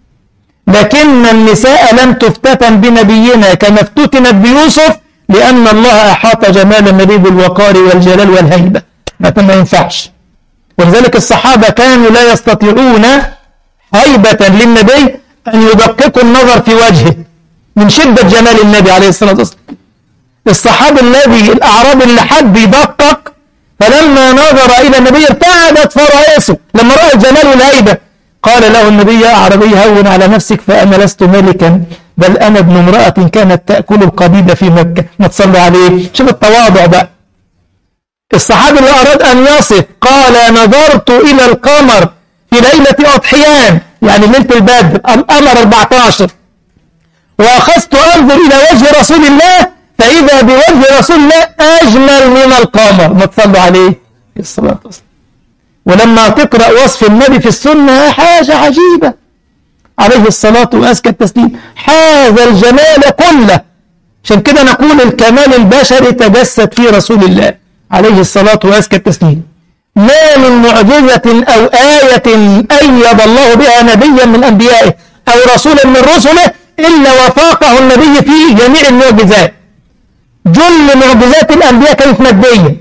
لكن النساء لم تفتتن بنبينا كما افتتنت بيوسف لأن الله أحاط جمال النبي بالوقار والجلال والهيبة ما ينفعش ولذلك الصحابة كانوا لا يستطيعون هيبة للنبي أن يدققوا النظر في وجهه من شدة جمال النبي عليه الصلاة والسلام الصحابي الذي الأعرابي اللي حب يدقق فلما نظر إلى النبي ارتعدت فرائسه لما رأى الجمال والهيبة قال له النبي يا أعرابي هون على نفسك فأنا لست ملكا بل أنا ابن امرأة كانت تأكل القبيب في مكة ما تصلي عليه شوف التواضع بقى الصحابي اللي أراد أن يصف قال نظرت إلى القمر في ليلة أضحيان يعني ليلة البدر القمر 14 وأخذت أنظر إلى وجه رسول الله فإذا بوجه رسول الله أجمل من القمر ما تصلوا عليه الصلاة والسلام ولما تقرأ وصف النبي في السنة حاجة عجيبة عليه الصلاة وأزكى التسليم هذا الجمال كله عشان كده نقول الكمال البشري تجسد في رسول الله عليه الصلاة وأزكى التسليم ما من معجزة أو آية أيد الله بها نبيا من أنبيائه أو رسولا من رسله إلا وفاقه النبي في جميع المعجزات جل معجزات الأنبياء كانت مادية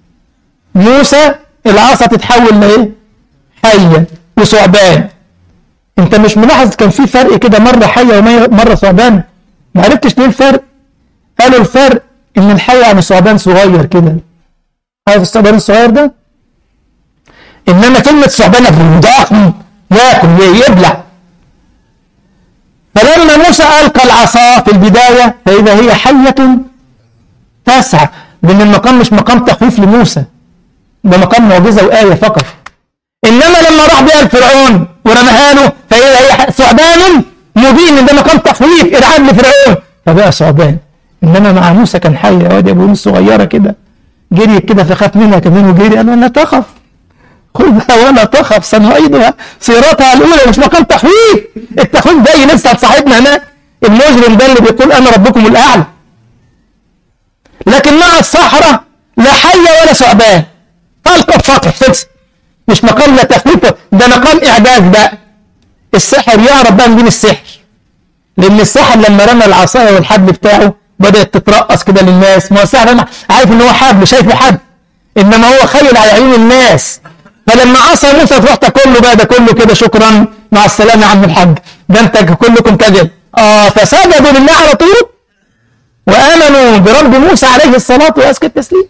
موسى العصا تتحول لإيه؟ حية وثعبان أنت مش ملاحظ كان في فرق كده مرة حية ومرة ثعبان ما عرفتش ليه الفرق؟ قالوا الفرق إن الحية يعني ثعبان صغير كده عارف الثعبان الصغير ده؟ إنما كلمة ثعبان ضخم ياكل يبلع فلما موسى ألقى العصا في البداية فإذا هي حية تسعى لأن المقام مش مقام تخويف لموسى ده مقام معجزة وآية فقط إنما لما راح بها الفرعون ورماها له فإذا هي ثعبان مبين ده مقام تخويف إرعاب لفرعون فبقى ثعبان إنما مع موسى كان حي يا واد يا أبو صغيرة كده جريت كده فخاف منها كمان وجري قال لا تخف خذها ولا تخف سنعيدها سيرتها الأولى مش مقام تخويف التخويف جاي لسه هتصاحبنا هناك المجرم ده اللي بيقول أنا ربكم الأعلى لكن مع الصحراء لا حية ولا ثعبان طلقة فقط خلص مش مقام لا تخويف ده مقام إعجاز بقى السحر يعرف بقى من السحر لأن السحر لما رمى العصاية والحبل بتاعه بدأت تترقص كده للناس ما هو السحر عارف إن هو حبل شايفه حبل إنما هو خيل على عيون الناس فلما عصى موسى تروح تاكل له بقى ده كله كده شكرا مع السلامة يا عم الحاج ده انت كلكم كذب اه فسجدوا لله على طول وآمنوا برب موسى عليه الصلاة وأزكى التسليم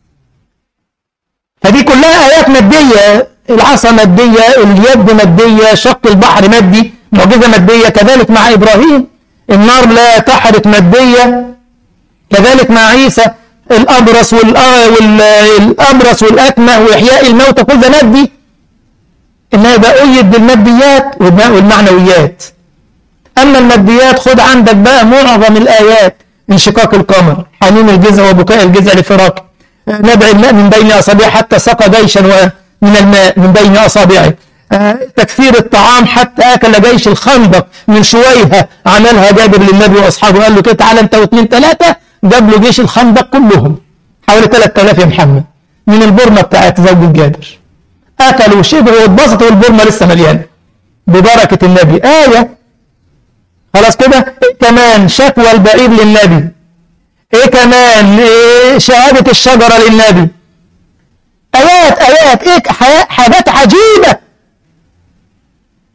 فدي كلها آيات مادية العصا مادية اليد مادية شق البحر مادي معجزة مادية كذلك مع إبراهيم النار لا تحرق مادية كذلك مع عيسى الأبرص والأبرص والأكمه وإحياء الموتى كل ده مادي إنها ده أيد بالماديات والمعنويات أما الماديات خد عندك بقى معظم الآيات انشقاق القمر حنين الجزع وبكاء الجزع لفراق نبع الماء من بين أصابعه حتى سقى جيشا من الماء من بين أصابعه تكثير الطعام حتى أكل جيش الخندق من شويها عملها جابر للنبي وأصحابه قال له كده تعالى أنت واثنين ثلاثة جاب له جيش الخندق كلهم حوالي 3000 يا محمد من البرمة بتاعت زوج جابر أكلوا وشبعوا واتبسطوا والبرمة لسه مليانة ببركة النبي آية خلاص كده إيه كمان شكوى البعير للنبي ايه كمان إيه شهادة الشجرة للنبي آيات آيات ايه حاجات عجيبة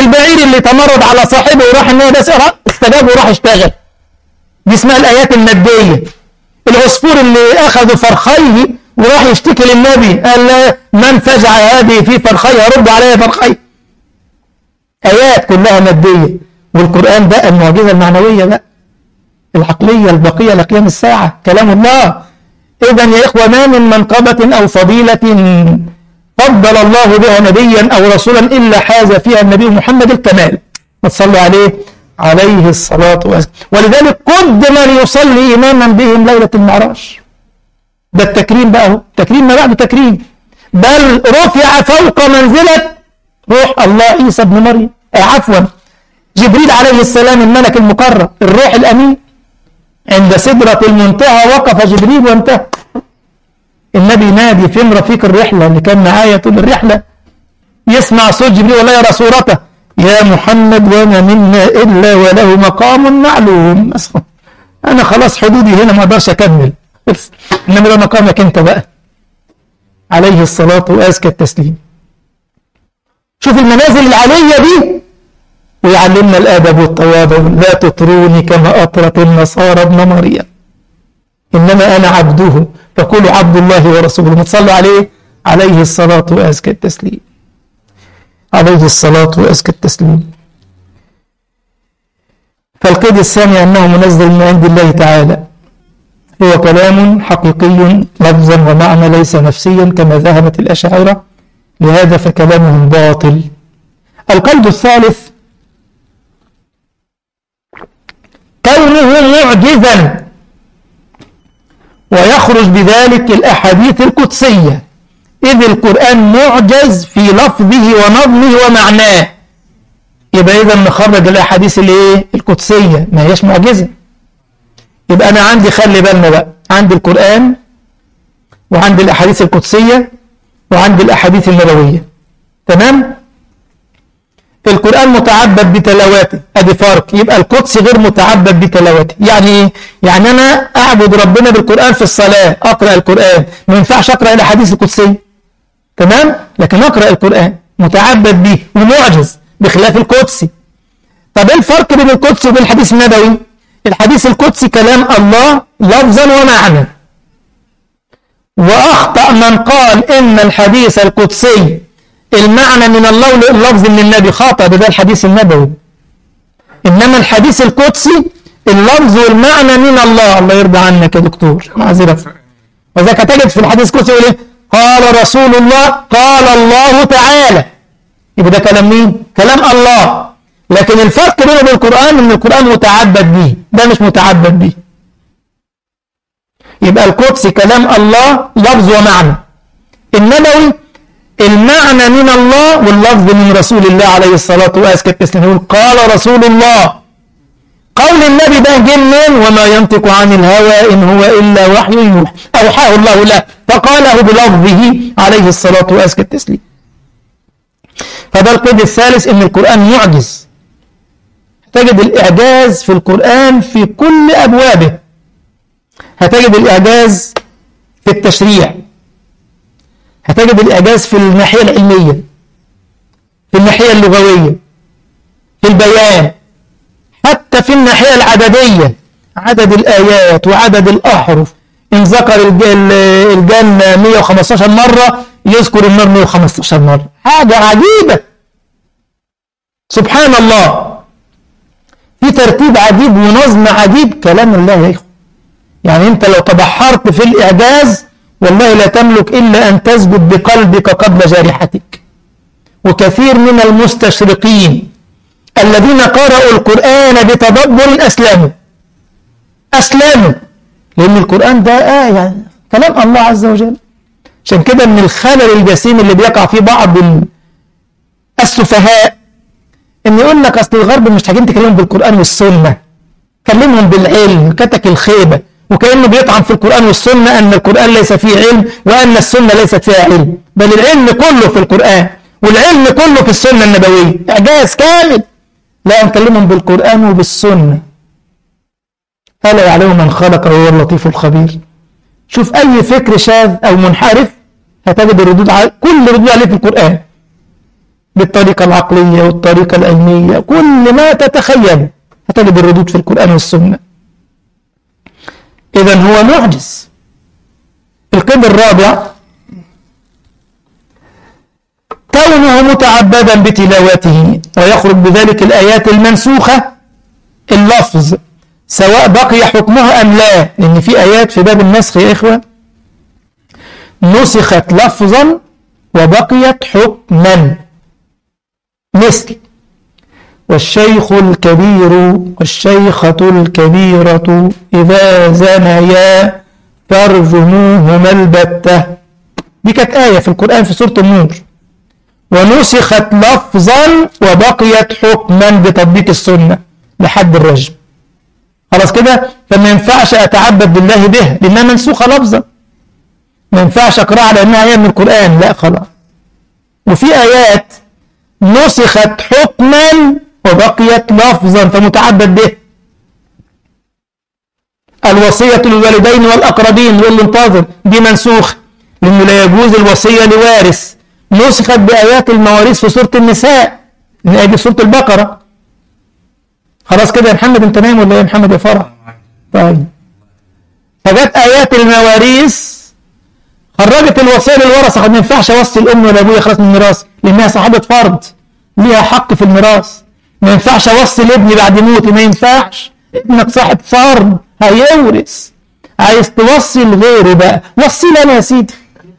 البعير اللي تمرد على صاحبه وراح النبي بس استجاب وراح اشتغل دي اسمها الآيات المادية العصفور اللي أخذوا فرخيه وراح يشتكي للنبي قال لا من فجع هذه في فرخي رد علي فرخي آيات كلها مادية والقرآن ده المعجزة المعنوية بقى العقلية البقية لقيام الساعة كلام الله إذا يا إخوة ما من منقبة أو فضيلة فضل الله بها نبيا أو رسولا إلا حاز فيها النبي محمد الكمال ما تصلي عليه عليه الصلاة والسلام ولذلك قد من يصلي إماما بهم ليلة المعراج ده التكريم بقى هو تكريم ما بعد تكريم بل رفع فوق منزلة روح الله عيسى ابن مريم آه عفوا جبريل عليه السلام الملك المقرب الروح الأمين عند سدرة المنتهى وقف جبريل وانتهى النبي نادي فين رفيق الرحلة اللي كان معايا طول الرحلة يسمع صوت جبريل ولا يرى صورته يا محمد وما منا إلا وله مقام معلوم أنا خلاص حدودي هنا ما أقدرش أكمل إنما ده مقامك أنت بقى عليه الصلاة وأزكى التسليم شوف المنازل العالية دي ويعلمنا الأدب والتواضع لا تطروني كما أطرت النصارى ابن مريم إنما أنا عبده فقولوا عبد الله ورسوله ما تصلوا عليه عليه الصلاة وأزكى التسليم عليه الصلاة وأزكى التسليم فالقيد الثاني أنه منزل من عند الله تعالى هو كلام حقيقي لفظا ومعنى ليس نفسيا كما ذهبت الأشاعرة لهذا فكلامهم باطل القيد الثالث كونه معجزا ويخرج بذلك الأحاديث القدسية إذ القرآن معجز في لفظه ونظمه ومعناه يبقى إذا نخرج الأحاديث الإيه؟ القدسية ما هيش معجزة يبقى أنا عندي خلي بالنا بقى عندي القرآن وعندي الأحاديث القدسية وعندي الأحاديث النبوية تمام؟ القرآن متعبد بتلاوته ادي فرق يبقى القدس غير متعبد بتلاوته يعني ايه يعني انا اعبد ربنا بالقرآن في الصلاة اقرأ القرآن ما ينفعش اقرأ الاحاديث القدسية تمام لكن اقرأ القرآن متعبد به ومعجز بخلاف القدسي طب ايه الفرق بين القدس وبين الحديث النبوي الحديث القدسي كلام الله لفظا ومعنى واخطأ من قال ان الحديث القدسي المعنى من الله واللفظ من النبي خاطئ ده الحديث النبوي إنما الحديث القدسي اللفظ والمعنى من الله الله يرضى عنك يا دكتور معذرة وذاك تجد في الحديث القدسي يقول ايه قال رسول الله قال الله تعالى يبقى ده كلام مين كلام الله لكن الفرق بينه وبين القرآن ان القرآن متعبد به ده مش متعبد به يبقى القدسي كلام الله لفظ ومعنى النبوي المعنى من الله واللفظ من رسول الله عليه الصلاة وأزكى التسليم يقول قال رسول الله قول النبي ده جه منين وما ينطق عن الهوى إن هو إلا وحي يوحى أوحاه الله له فقاله بلفظه عليه الصلاة وأزكى التسليم فده القيد الثالث إن القرآن معجز تجد الإعجاز في القرآن في كل أبوابه هتجد الإعجاز في التشريع هتجد الإعجاز في الناحية العلمية في الناحية اللغوية في البيان حتى في الناحية العددية عدد الآيات وعدد الأحرف إن ذكر الجنة 115 مرة يذكر النار 115 مرة حاجة عجيبة سبحان الله في ترتيب عجيب ونظم عجيب كلام الله يا إخوة يعني أنت لو تبحرت في الإعجاز والله لا تملك إلا أن تسجد بقلبك قبل جارحتك وكثير من المستشرقين الذين قرأوا القرآن بتدبر أسلموا أسلموا لأن القرآن ده آية يعني كلام الله عز وجل عشان كده من الخلل الجسيم اللي بيقع فيه بعض السفهاء ان يقول لك اصل الغرب مش محتاجين تكلمهم بالقرآن والسنة كلمهم بالعلم كتك الخيبة وكأنه بيطعن في القرآن والسنة أن القرآن ليس فيه علم وأن السنة ليست فيها علم بل العلم كله في القرآن والعلم كله في السنة النبوية إعجاز كامل لا نكلمهم بالقرآن وبالسنة ألا يعلم من خلق وهو اللطيف الخبير شوف أي فكر شاذ أو منحرف هتجد الردود على كل ردود عليه في القرآن بالطريقة العقلية والطريقة العلمية كل ما تتخيل هتجد الردود في القرآن والسنة إذا هو معجز القيد الرابع كونه متعبدا بتلاوته ويخرج بذلك الآيات المنسوخة اللفظ سواء بقي حكمها أم لا لأن في آيات في باب النسخ يا إخوة نسخت لفظا وبقيت حكما مثل والشيخ الكبير والشيخة الكبيرة إذا زنيا فارجموهما البتة دي كانت آية في القرآن في سورة النور ونسخت لفظا وبقيت حكما بتطبيق السنة لحد الرجم خلاص كده فما ينفعش أتعبد بالله بها لأنها منسوخة لفظا ما ينفعش أقرأها على أنها آية من القرآن لا خلاص وفي آيات نسخت حكما وبقيت لفظا فمتعبد به الوصية للوالدين والأقربين واللي انتظر دي منسوخ لأنه لا يجوز الوصية لوارث نسخت بآيات المواريث في سورة النساء من أجل سورة البقرة خلاص كده يا محمد انت نايم ولا ايه يا محمد يا فرح طيب فجت آيات المواريث خرجت الوصية للورثة ما ينفعش اوصي الأم ولا أبويا خلاص من الميراث لأنها صاحبة فرض ليها حق في الميراث ما ينفعش اوصي لابني بعد موتي ما ينفعش ابنك صاحب فرض هيورث عايز توصي لغيره بقى وصي لي انا يا سيدي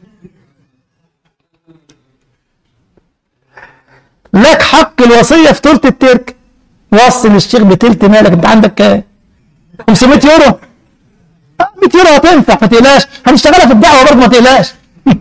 لك حق الوصية في تلت الترك وصي للشيخ بتلت مالك انت عندك كام 500 يورو 100 يورو هتنفع ما تقلقش هنشتغلها في الدعوة برضه ما تقلقش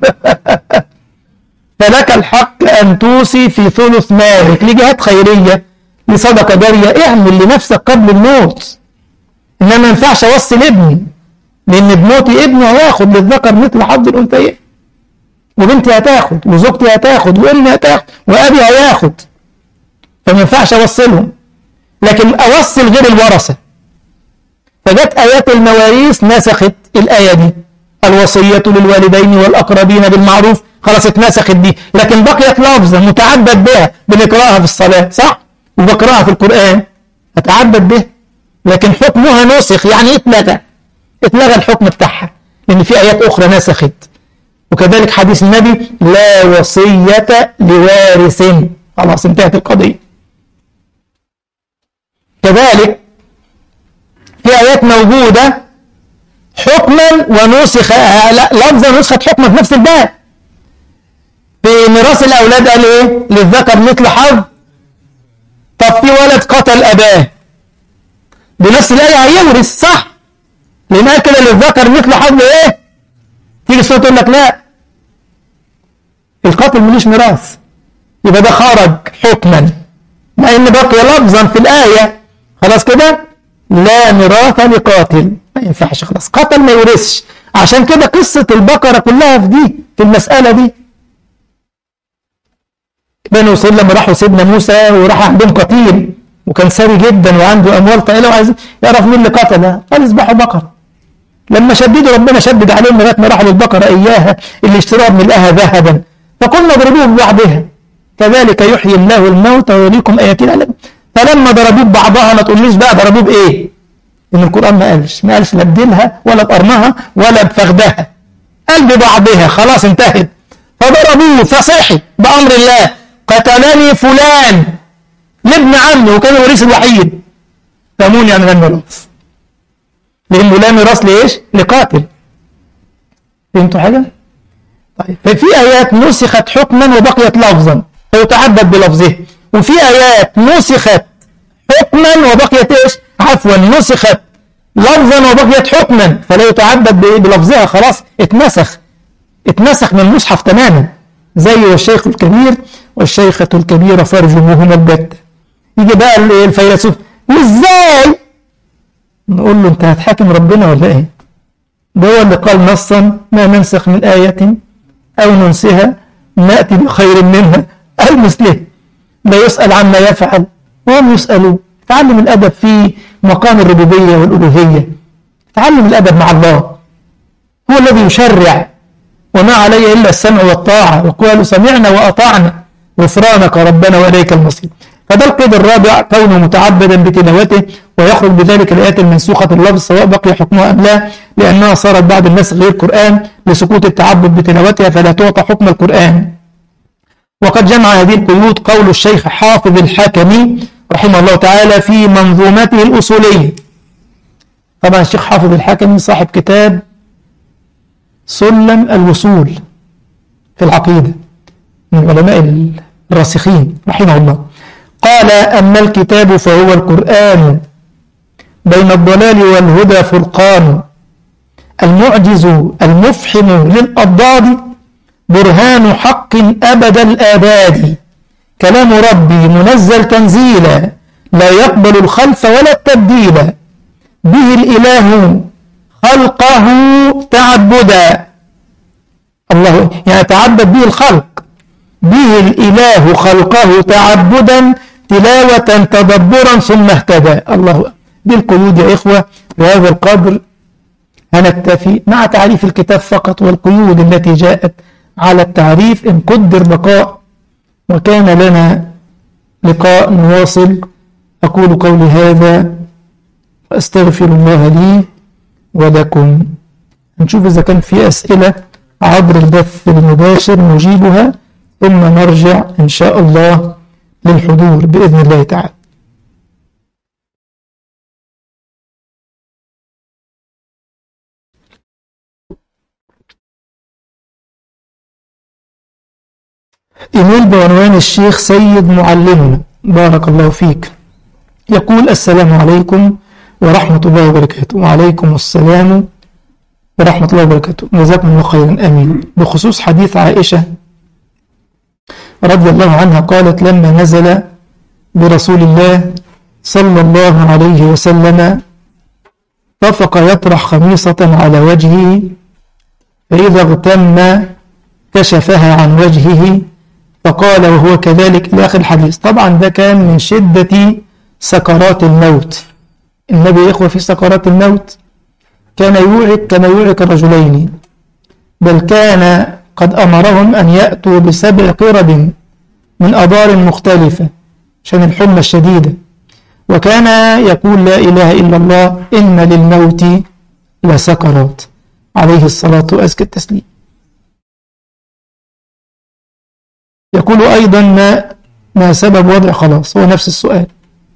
فلك الحق أن توصي في ثلث مالك لجهات خيرية لصدقة جارية اعمل لنفسك قبل الموت إنما ما ينفعش أوصي لابني لأن بموتي ابني هياخد للذكر مثل حظ الأنثيين وبنتي هتاخد وزوجتي هتاخد وامي هتاخد وابي هياخد فما ينفعش اوصلهم لكن اوصل غير الورثه فجت ايات المواريث نسخت الايه دي الوصيه للوالدين والاقربين بالمعروف خلاص اتنسخت دي لكن بقيت لفظه متعبد بها بنقراها في الصلاه صح وبقراها في القران اتعبد بها لكن حكمها نسخ يعني اتلغى اتلغى الحكم بتاعها لان في ايات اخرى نسخت وكذلك حديث النبي لا وصية لوارث خلاص انتهت القضية كذلك في آيات موجودة حكما ونسخ لا لفظا نسخت حكما في نفس الباب في ميراث الأولاد قال إيه للذكر مثل حظ طب في ولد قتل أباه بنفس الآية هيورث صح لأن قال كده للذكر مثل حظ إيه تيجي الصوت تقول لك لا القاتل ملوش ميراث يبقى ده خرج حكما مع ان بقي لفظا في الآية خلاص كده لا ميراث لقاتل ما ينفعش خلاص قتل ما يورثش عشان كده قصة البقرة كلها في دي في المسألة دي بنو إسرائيل لما راحوا سيدنا موسى وراح عندهم قتيل وكان ثري جدا وعنده أموال طائلة وعايز يعرف مين اللي قتله قال اذبحوا بقرة لما شددوا ربنا شدد عليهم لغايه ما راحوا للبقره اياها اللي اشتراها من الاها ذهبا فقلنا اضربوه ببعضها كذلك يحيي الله الموتى ويريكم اياتنا فلما ضربوه ببعضها ما تقوليش بقى ضربوه بايه؟ ان القران ما قالش ما قالش لا بديلها ولا بقرنها ولا بفخدها قال ببعضها خلاص انتهت فضربوه فصحي بامر الله قتلني فلان لابن عمي وكان الوريث الوحيد رموني عن الميراث لأنه لا ميراث لإيش؟ لقاتل فهمتوا حاجة؟ طيب ففي آيات نسخت حكما وبقيت لفظا فيتعبد بلفظه وفي آيات نسخت حكما وبقيت إيش؟ عفوا نسخت لفظا وبقيت حكما فلا يتعبد بلفظها خلاص اتنسخ اتنسخ من المصحف تماما زي والشيخ الكبير والشيخة الكبيرة فارجموهما البتة يجي بقى الفيلسوف وازاي نقول له انت هتحاكم ربنا ولا ايه ده هو اللي قال نصا ما ننسخ من آية أو ننسها نأتي بخير منها أو مثله لا يسأل عما يفعل وهم يسألون تعلم الأدب في مقام الربوبية والألوهية تعلم الأدب مع الله هو الذي يشرع وما علي إلا السمع والطاعة وقالوا سمعنا وأطعنا غفرانك ربنا وإليك المصير فده القيد الرابع كونه متعبدا بتلاوته ويخرج بذلك الآيات المنسوخة اللفظ سواء بقي حكمها أم لا لأنها صارت بعد الناس غير قرآن لسكوت التعبد بتلاوتها فلا تعطى حكم القرآن وقد جمع هذه القيود قول الشيخ حافظ الحكمي رحمه الله تعالى في منظومته الأصولية طبعا الشيخ حافظ الحكمي صاحب كتاب سلم الوصول في العقيدة من علماء الراسخين رحمه الله قال أما الكتاب فهو القرآن بين الضلال والهدى فرقان المعجز المفحم للأضداد برهان حق أبد الآباد كلام ربي منزل تنزيلا لا يقبل الخلف ولا التبديل به الإله خلقه تعبدا الله يعني تعبد به الخلق به الإله خلقه تعبدا تلاوة تدبرا ثم اهتدى الله بالقيود يا إخوة بهذا القدر هنكتفي مع تعريف الكتاب فقط والقيود التي جاءت على التعريف إن قدر بقاء وكان لنا لقاء نواصل أقول قولي هذا وأستغفر الله لي ولكم نشوف إذا كان في أسئلة عبر البث المباشر نجيبها ثم نرجع إن شاء الله للحضور بإذن الله تعالى إيميل بعنوان الشيخ سيد معلمنا بارك الله فيك يقول السلام عليكم ورحمة الله وبركاته وعليكم السلام ورحمة الله وبركاته جزاكم الله خيرا آمين بخصوص حديث عائشة رضي الله عنها قالت لما نزل برسول الله صلى الله عليه وسلم طفق يطرح خميصة على وجهه فإذا اغتم كشفها عن وجهه فقال وهو كذلك إلى آخر الحديث طبعا ده كان من شدة سكرات الموت النبي يا إخوة في سكرات الموت كان يوعك كما يوعك الرجلين بل كان قد أمرهم أن يأتوا بسبع قرب من أدار مختلفة عشان الحمى الشديدة وكان يقول لا إله إلا الله إن للموت لسكرات عليه الصلاة وأزكى التسليم يقول أيضا ما ما سبب وضع خلاص هو نفس السؤال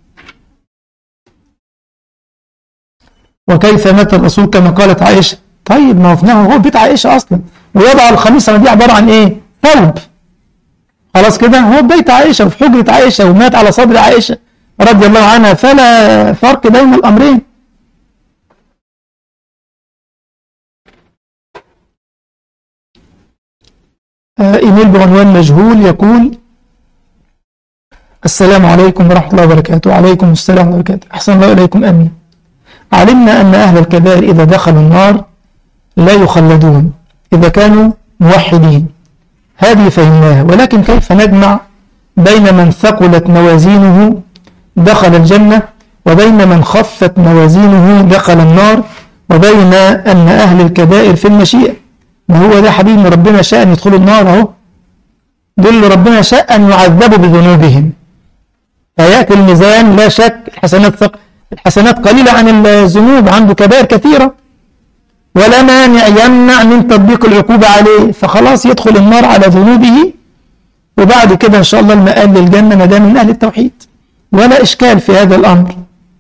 وكيف مات الرسول كما قالت عائشة طيب ما هو هو بيت عائشة أصلا ويضع الخميصة دي عبارة عن إيه ثوب خلاص كده هو بيت عائشة وفي حجرة عائشة ومات على صدر عائشة رضي الله عنها فلا فرق بين الأمرين إيميل بعنوان مجهول يقول السلام عليكم ورحمة الله وبركاته وعليكم السلام ورحمة الله وبركاته أحسن الله إليكم أمين علمنا أن أهل الكبائر إذا دخلوا النار لا يخلدون إذا كانوا موحدين هذه فهمناها ولكن كيف نجمع بين من ثقلت موازينه دخل الجنة وبين من خفت موازينه دخل النار وبين أن أهل الكبائر في المشيئة ما هو ده حبيبي ربنا شاء أن يدخلوا النار أهو دول ربنا شاء أن يعذبوا بذنوبهم فيأتي الميزان لا شك الحسنات ثق الحسنات قليلة عن الذنوب عنده كبائر كثيرة ولا مانع يمنع من تطبيق العقوبة عليه فخلاص يدخل النار على ذنوبه وبعد كده إن شاء الله المآل للجنة ما دام من أهل التوحيد ولا إشكال في هذا الأمر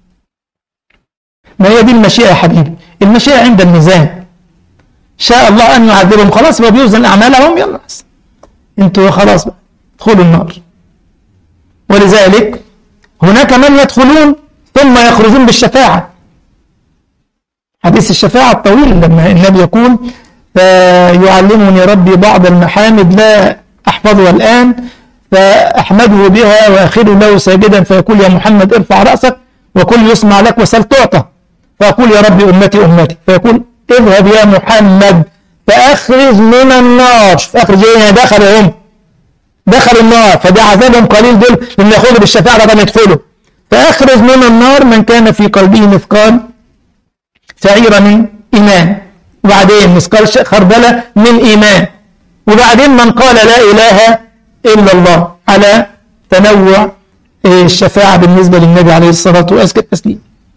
ما هي دي المشيئة يا حبيبي المشيئة عند الميزان شاء الله أن يعذبهم خلاص يبقى بيوزن أعمالهم يلا انتوا خلاص بقى ادخلوا النار ولذلك هناك من يدخلون ثم يخرجون بالشفاعة حديث الشفاعة الطويل لما النبي يقول فيعلمني ربي بعض المحامد لا أحفظها الآن فأحمده بها وأخر له ساجدا فيقول يا محمد ارفع رأسك وكل يسمع لك وسل تعطى فأقول يا ربي أمتي أمتي فيقول اذهب يا محمد فأخرج من النار فأخرج ايه دخلوا هم دخلوا النار فده عذابهم قليل دول لما ياخذوا بالشفاعة بعد ما يدخلوا فأخرج من النار من كان في قلبه مثقال شعيرة من إيمان وبعدين مثقال خردلة من إيمان وبعدين من قال لا إله إلا الله على تنوع الشفاعة بالنسبة للنبي عليه الصلاة وأزكى التسليم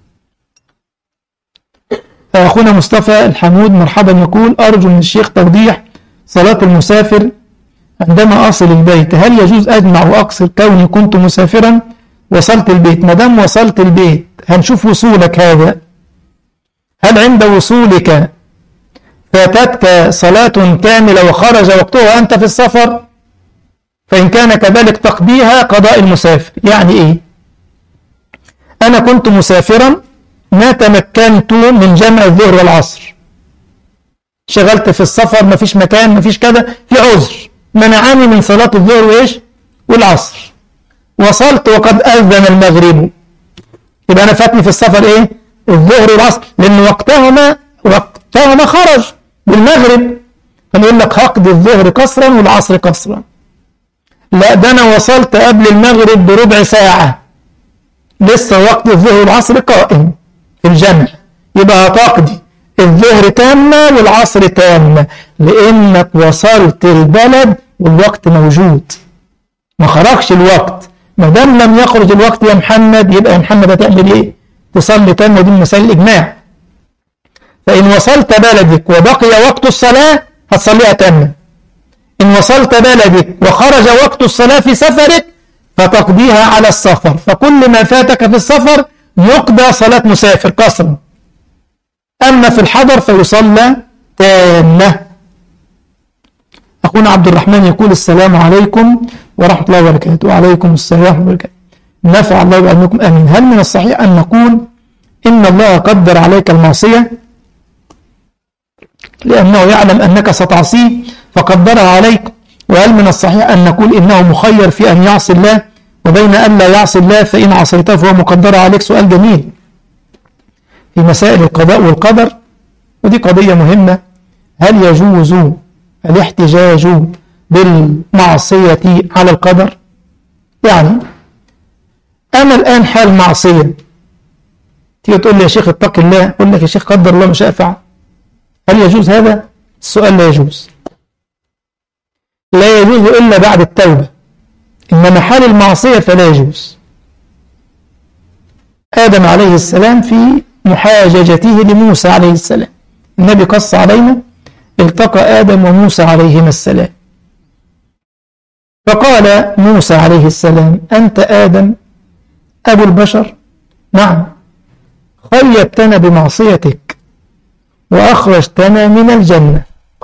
أخونا مصطفى الحمود مرحبا يقول أرجو من الشيخ توضيح صلاة المسافر عندما أصل البيت هل يجوز أجمع وأقصر كوني كنت مسافرا وصلت البيت ما دام وصلت البيت هنشوف وصولك هذا هل عند وصولك فاتتك صلاة كاملة وخرج وقتها أنت في السفر فإن كان كذلك تقضيها قضاء المسافر يعني إيه أنا كنت مسافرا ما تمكنت من جمع الظهر والعصر شغلت في السفر مفيش مكان مفيش كذا في عذر منعني من صلاة الظهر وإيش والعصر وصلت وقد أذن المغرب يبقى أنا فاتني في السفر إيه الظهر والعصر لأن وقتهما وقتهما خرج بالمغرب فنقول لك هقضي الظهر قصرا والعصر قصرا لا ده أنا وصلت قبل المغرب بربع ساعة لسه وقت الظهر والعصر قائم في الجمع يبقى هتقضي الظهر تامة والعصر تامة لأنك وصلت البلد والوقت موجود ما خرجش الوقت ما دام لم يخرج الوقت يا محمد يبقى يا محمد هتعمل ايه؟ تصلي تامة ودي مسائل الإجماع فإن وصلت بلدك وبقي وقت الصلاة هتصليها تامة إن وصلت بلدك وخرج وقت الصلاة في سفرك فتقضيها على السفر فكل ما فاتك في السفر يقضى صلاة مسافر قصرا أما في الحضر فيصلى تامة أخونا عبد الرحمن يقول السلام عليكم ورحمة الله وبركاته وعليكم السلام ورحمة الله وبركاته نفع الله بعلمكم آمين هل من الصحيح أن نقول إن الله قدر عليك المعصية لأنه يعلم أنك ستعصيه فقدرها عليك وهل من الصحيح أن نقول إنه مخير في أن يعصي الله وبين أن لا يعصي الله فإن عصيته فهو مقدر عليك سؤال جميل في مسائل القضاء والقدر ودي قضية مهمة هل يجوز الاحتجاج بالمعصية على القدر يعني أنا الآن حال معصية تيجي تقول لي يا شيخ اتق الله أقول لك يا شيخ قدر الله مش أفعل هل يجوز هذا؟ السؤال لا يجوز لا يجوز إلا بعد التوبة إنما حال المعصية فلا يجوز آدم عليه السلام في محاججته لموسى عليه السلام النبي قص علينا التقى آدم وموسى عليهما السلام فقال موسى عليه السلام أنت آدم أبو البشر نعم خيبتنا بمعصيتك وأخرجتنا من الجنة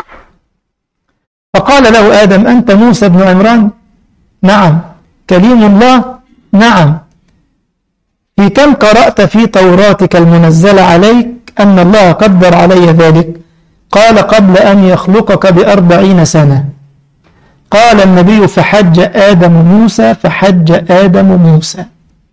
فقال له آدم أنت موسى بن عمران نعم كليم الله نعم في كم قرأت في توراتك المنزلة عليك أن الله قدر علي ذلك قال قبل أن يخلقك بأربعين سنة قال النبي فحج آدم موسى فحج آدم موسى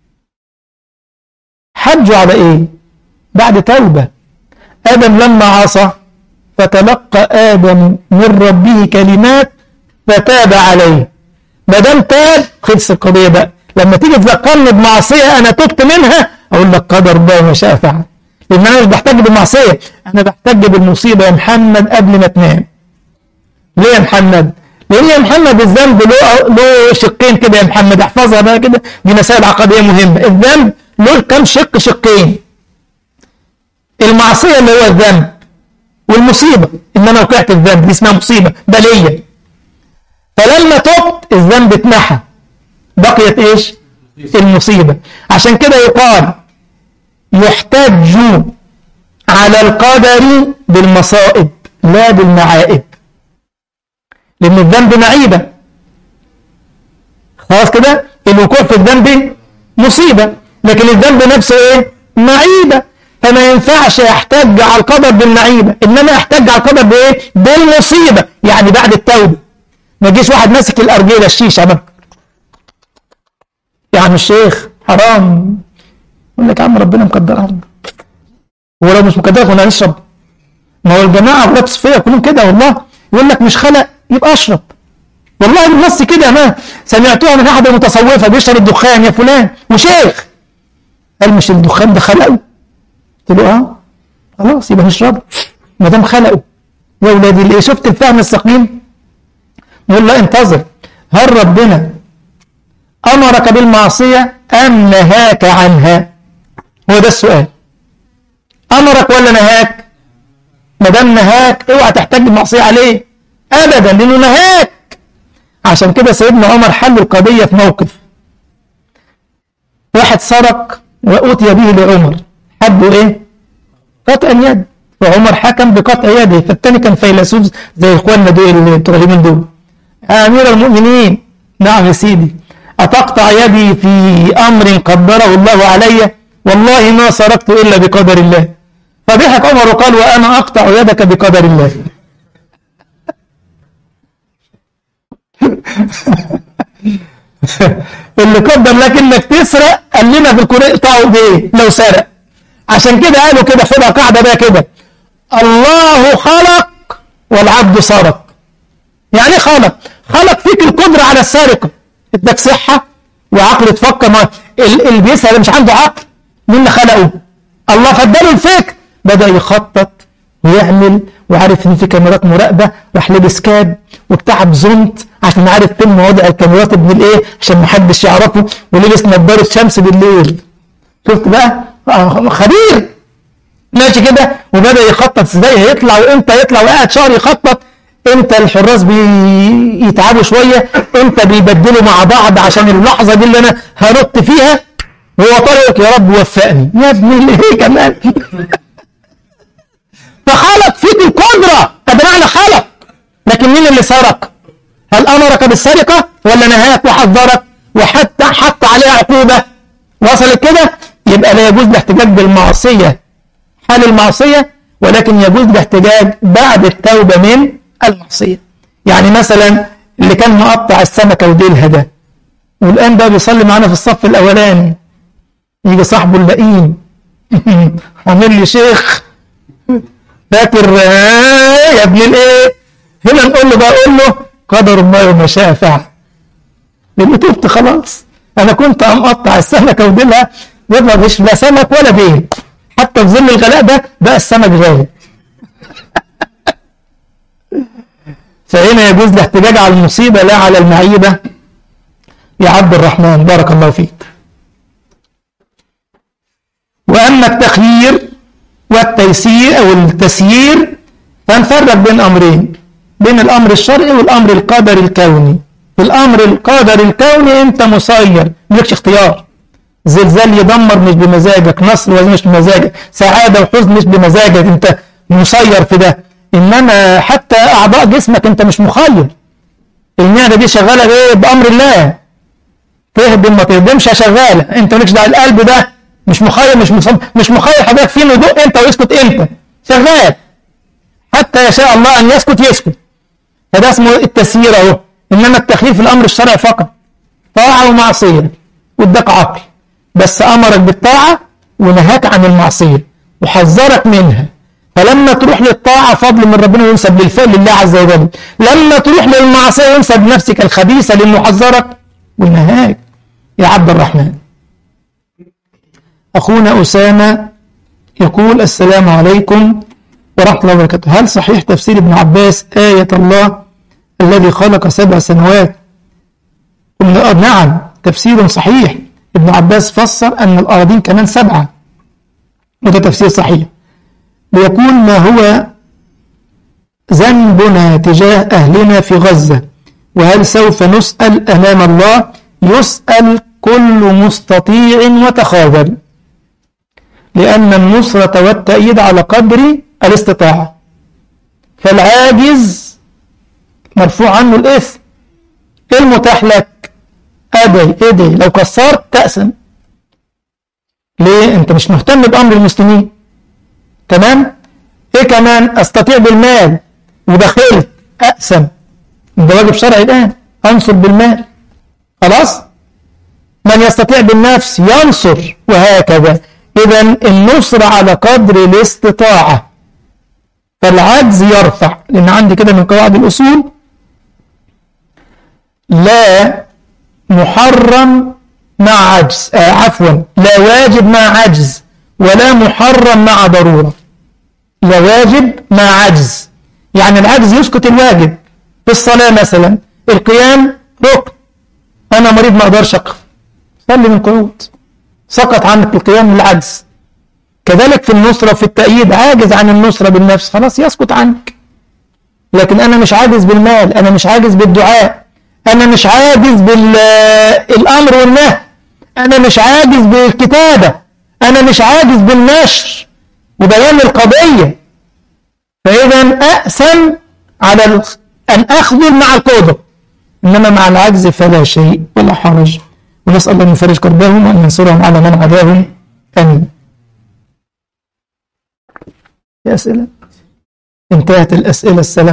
حجوا على إيه بعد توبة آدم لما عصى فتلقى آدم من ربه كلمات فتاب عليه ما دام تاب خلص القضية بقى لما تيجي تذكرني بمعصية أنا تبت منها أقول لك قدر الله ما شاء فعل لأن أنا مش بحتاج بالمعصية أنا بحتاج بالمصيبة يا محمد قبل ما تنام ليه يا محمد؟ لأن يا محمد الذنب له له شقين كده يا محمد احفظها بقى كده دي مسائل عقدية مهمة الذنب له كم شق شقين المعصية اللي هو الذنب والمصيبة إن أنا وقعت الذنب دي اسمها مصيبة بلية فلما تبت الذنب اتمحى بقيت إيش المصيبة عشان كده يقال يحتج على القدر بالمصائب لا بالمعائب لأن الذنب معيبة خلاص كده الوقوع في الذنب مصيبة لكن الذنب نفسه ايه معيبة فما ينفعش احتج على القدر بالمعيبة انما احتج على القدر بايه بالمصيبة يعني بعد التوبة ما يجيش واحد ماسك الارجيلة الشيشة بقى يا عم الشيخ حرام يقول لك يا عم ربنا مقدرها لنا هو لو مش مقدرها كنا هنشرب ما هو الجماعة أغلاط صفية كلهم كده والله يقول لك مش خلق يبقى اشرب والله بالنص كده ما سمعتوها من احد المتصوفه بيشرب الدخان يا فلان وشيخ قال مش الدخان ده خلقه قلت له اه خلاص يبقى نشربه ما دام خلقه يا ولادي اللي شفت الفهم السقيم نقول لا انتظر هل ربنا أمرك بالمعصية أم نهاك عنها هو ده السؤال أمرك ولا نهاك ما دام نهاك اوعى تحتاج المعصية عليه أبدا لأنه نهاك عشان كده سيدنا عمر حل القضية في موقف واحد سرق وأتي به لعمر حبه إيه قطع اليد وعمر حكم بقطع يده فالتاني كان فيلسوف زي إخواننا دول الترهيبين دول أمير المؤمنين نعم يا سيدي أتقطع يدي في أمر قدره الله علي والله ما سرقت إلا بقدر الله فضحك عمر وقال وأنا أقطع يدك بقدر الله اللي قدر لك انك تسرق قال لنا في القرآن اقطعوا بايه لو سرق عشان كده قالوا كده خدها قاعدة بقى كده الله خلق والعبد سرق يعني ايه خلق خلق فيك القدرة على السرقة اداك صحة وعقل تفكر ما اللي بيسأل مش عنده عقل مين اللي خلقه الله فداله الفكر بدأ يخطط ويعمل وعارف ان في كاميرات مراقبة راح لبس كاب وبتاع زونت عشان عارف فين مواضع الكاميرات ابن الايه عشان محدش يعرفه ولبس نظارة شمس بالليل شفت بقى آه خبير ماشي كده وبدأ يخطط ازاي هيطلع وامتى يطلع وقاعد شهر يخطط امتى الحراس بيتعبوا شوية امتى بيبدلوا مع بعض عشان اللحظة دي اللي انا هنط فيها وهو طارق يا رب وفقني يا ابني ايه كمان فخلق فيك القدرة ده معنى خلق لكن مين اللي سرق هل امرك بالسرقة ولا نهاك وحذرك وحتى حط عليها عقوبة وصلت كده يبقى لا يجوز الاحتجاج بالمعصية حال المعصية ولكن يجوز الاحتجاج بعد التوبة من المعصية يعني مثلا اللي كان مقطع السمكة وديلها ده والآن بقى بيصلي معانا في الصف الأولاني يجي صاحبه اللئيم عامل لي شيخ فاكر يا ابن الايه هنا نقول له بقى اقول له قدر الله وما شاء فعل لاني تبت خلاص انا كنت مقطع السمكه وديلها يطلع مش لا سمك ولا ديل حتى في ظل الغلاء ده بقى السمك غايب فهنا يجوز الاحتجاج على المصيبة لا على المعيبة يا عبد الرحمن بارك الله فيك وأما التخيير والتيسير أو التسيير فنفرق بين أمرين بين الأمر الشرعي والأمر القدري الكوني في الأمر القدري الكوني أنت مسير ملكش اختيار زلزال يدمر مش بمزاجك نصر مش بمزاجك سعادة وحزن مش بمزاجك أنت مسير في ده إنما حتى أعضاء جسمك أنت مش مخير المعدة دي شغالة بإيه بأمر الله تهدم ما تهدمش شغالة أنت مالكش دعوة القلب ده مش مخير مش مصم... مش مخير حضرتك فين يدق أنت ويسكت أنت شغال حتى يشاء الله أن يسكت يسكت فده اسمه التسيير أهو إنما التخيير في الأمر الشرعي فقط طاعة ومعصية واداك عقل بس أمرك بالطاعة ونهاك عن المعصية وحذرك منها فلما تروح للطاعة فضل من ربنا ينسب للفعل لله عز وجل لما تروح للمعصية ينسب نفسك الخبيثة لأنه حذرك ونهاك يا عبد الرحمن أخونا أسامة يقول السلام عليكم ورحمة الله وبركاته هل صحيح تفسير ابن عباس آية الله الذي خلق سبع سنوات نعم تفسير صحيح ابن عباس فسر أن الأراضين كمان سبعة وده تفسير صحيح ليكون ما هو ذنبنا تجاه أهلنا في غزة وهل سوف نسأل أمام الله يسأل كل مستطيع وتخاذل لأن النصرة والتأييد على قدر الاستطاعة فالعاجز مرفوع عنه الإثم المتاح لك أدعي ادعي لو كسرت تأسم ليه أنت مش مهتم بأمر المسلمين تمام ايه كمان استطيع بالمال ودخلت اقسم ده واجب شرعي الان انصر بالمال خلاص من يستطيع بالنفس ينصر وهكذا اذا النصر على قدر الاستطاعه فالعجز يرفع لان عندي كده من قواعد الاصول لا محرم مع عجز آه عفوا لا واجب مع عجز ولا محرم مع ضرورة لا واجب مع عجز يعني العجز يسكت الواجب في الصلاة مثلا القيام ركن أنا مريض ما أقدرش أقف قل من قعود سقط عنك القيام للعجز كذلك في النصرة وفي التأييد عاجز عن النصرة بالنفس خلاص يسقط عنك لكن أنا مش عاجز بالمال أنا مش عاجز بالدعاء أنا مش عاجز بالأمر والنهي أنا مش عاجز بالكتابة أنا مش عاجز بالنشر وبيان القضية فإذا أأسم على أن أخذل مع القدرة إنما مع العجز فلا شيء ولا حرج ونسأل الله أن يفرج كربهم وأن ينصرهم على من عداهم آمين يا أسئلة انتهت الأسئلة السلام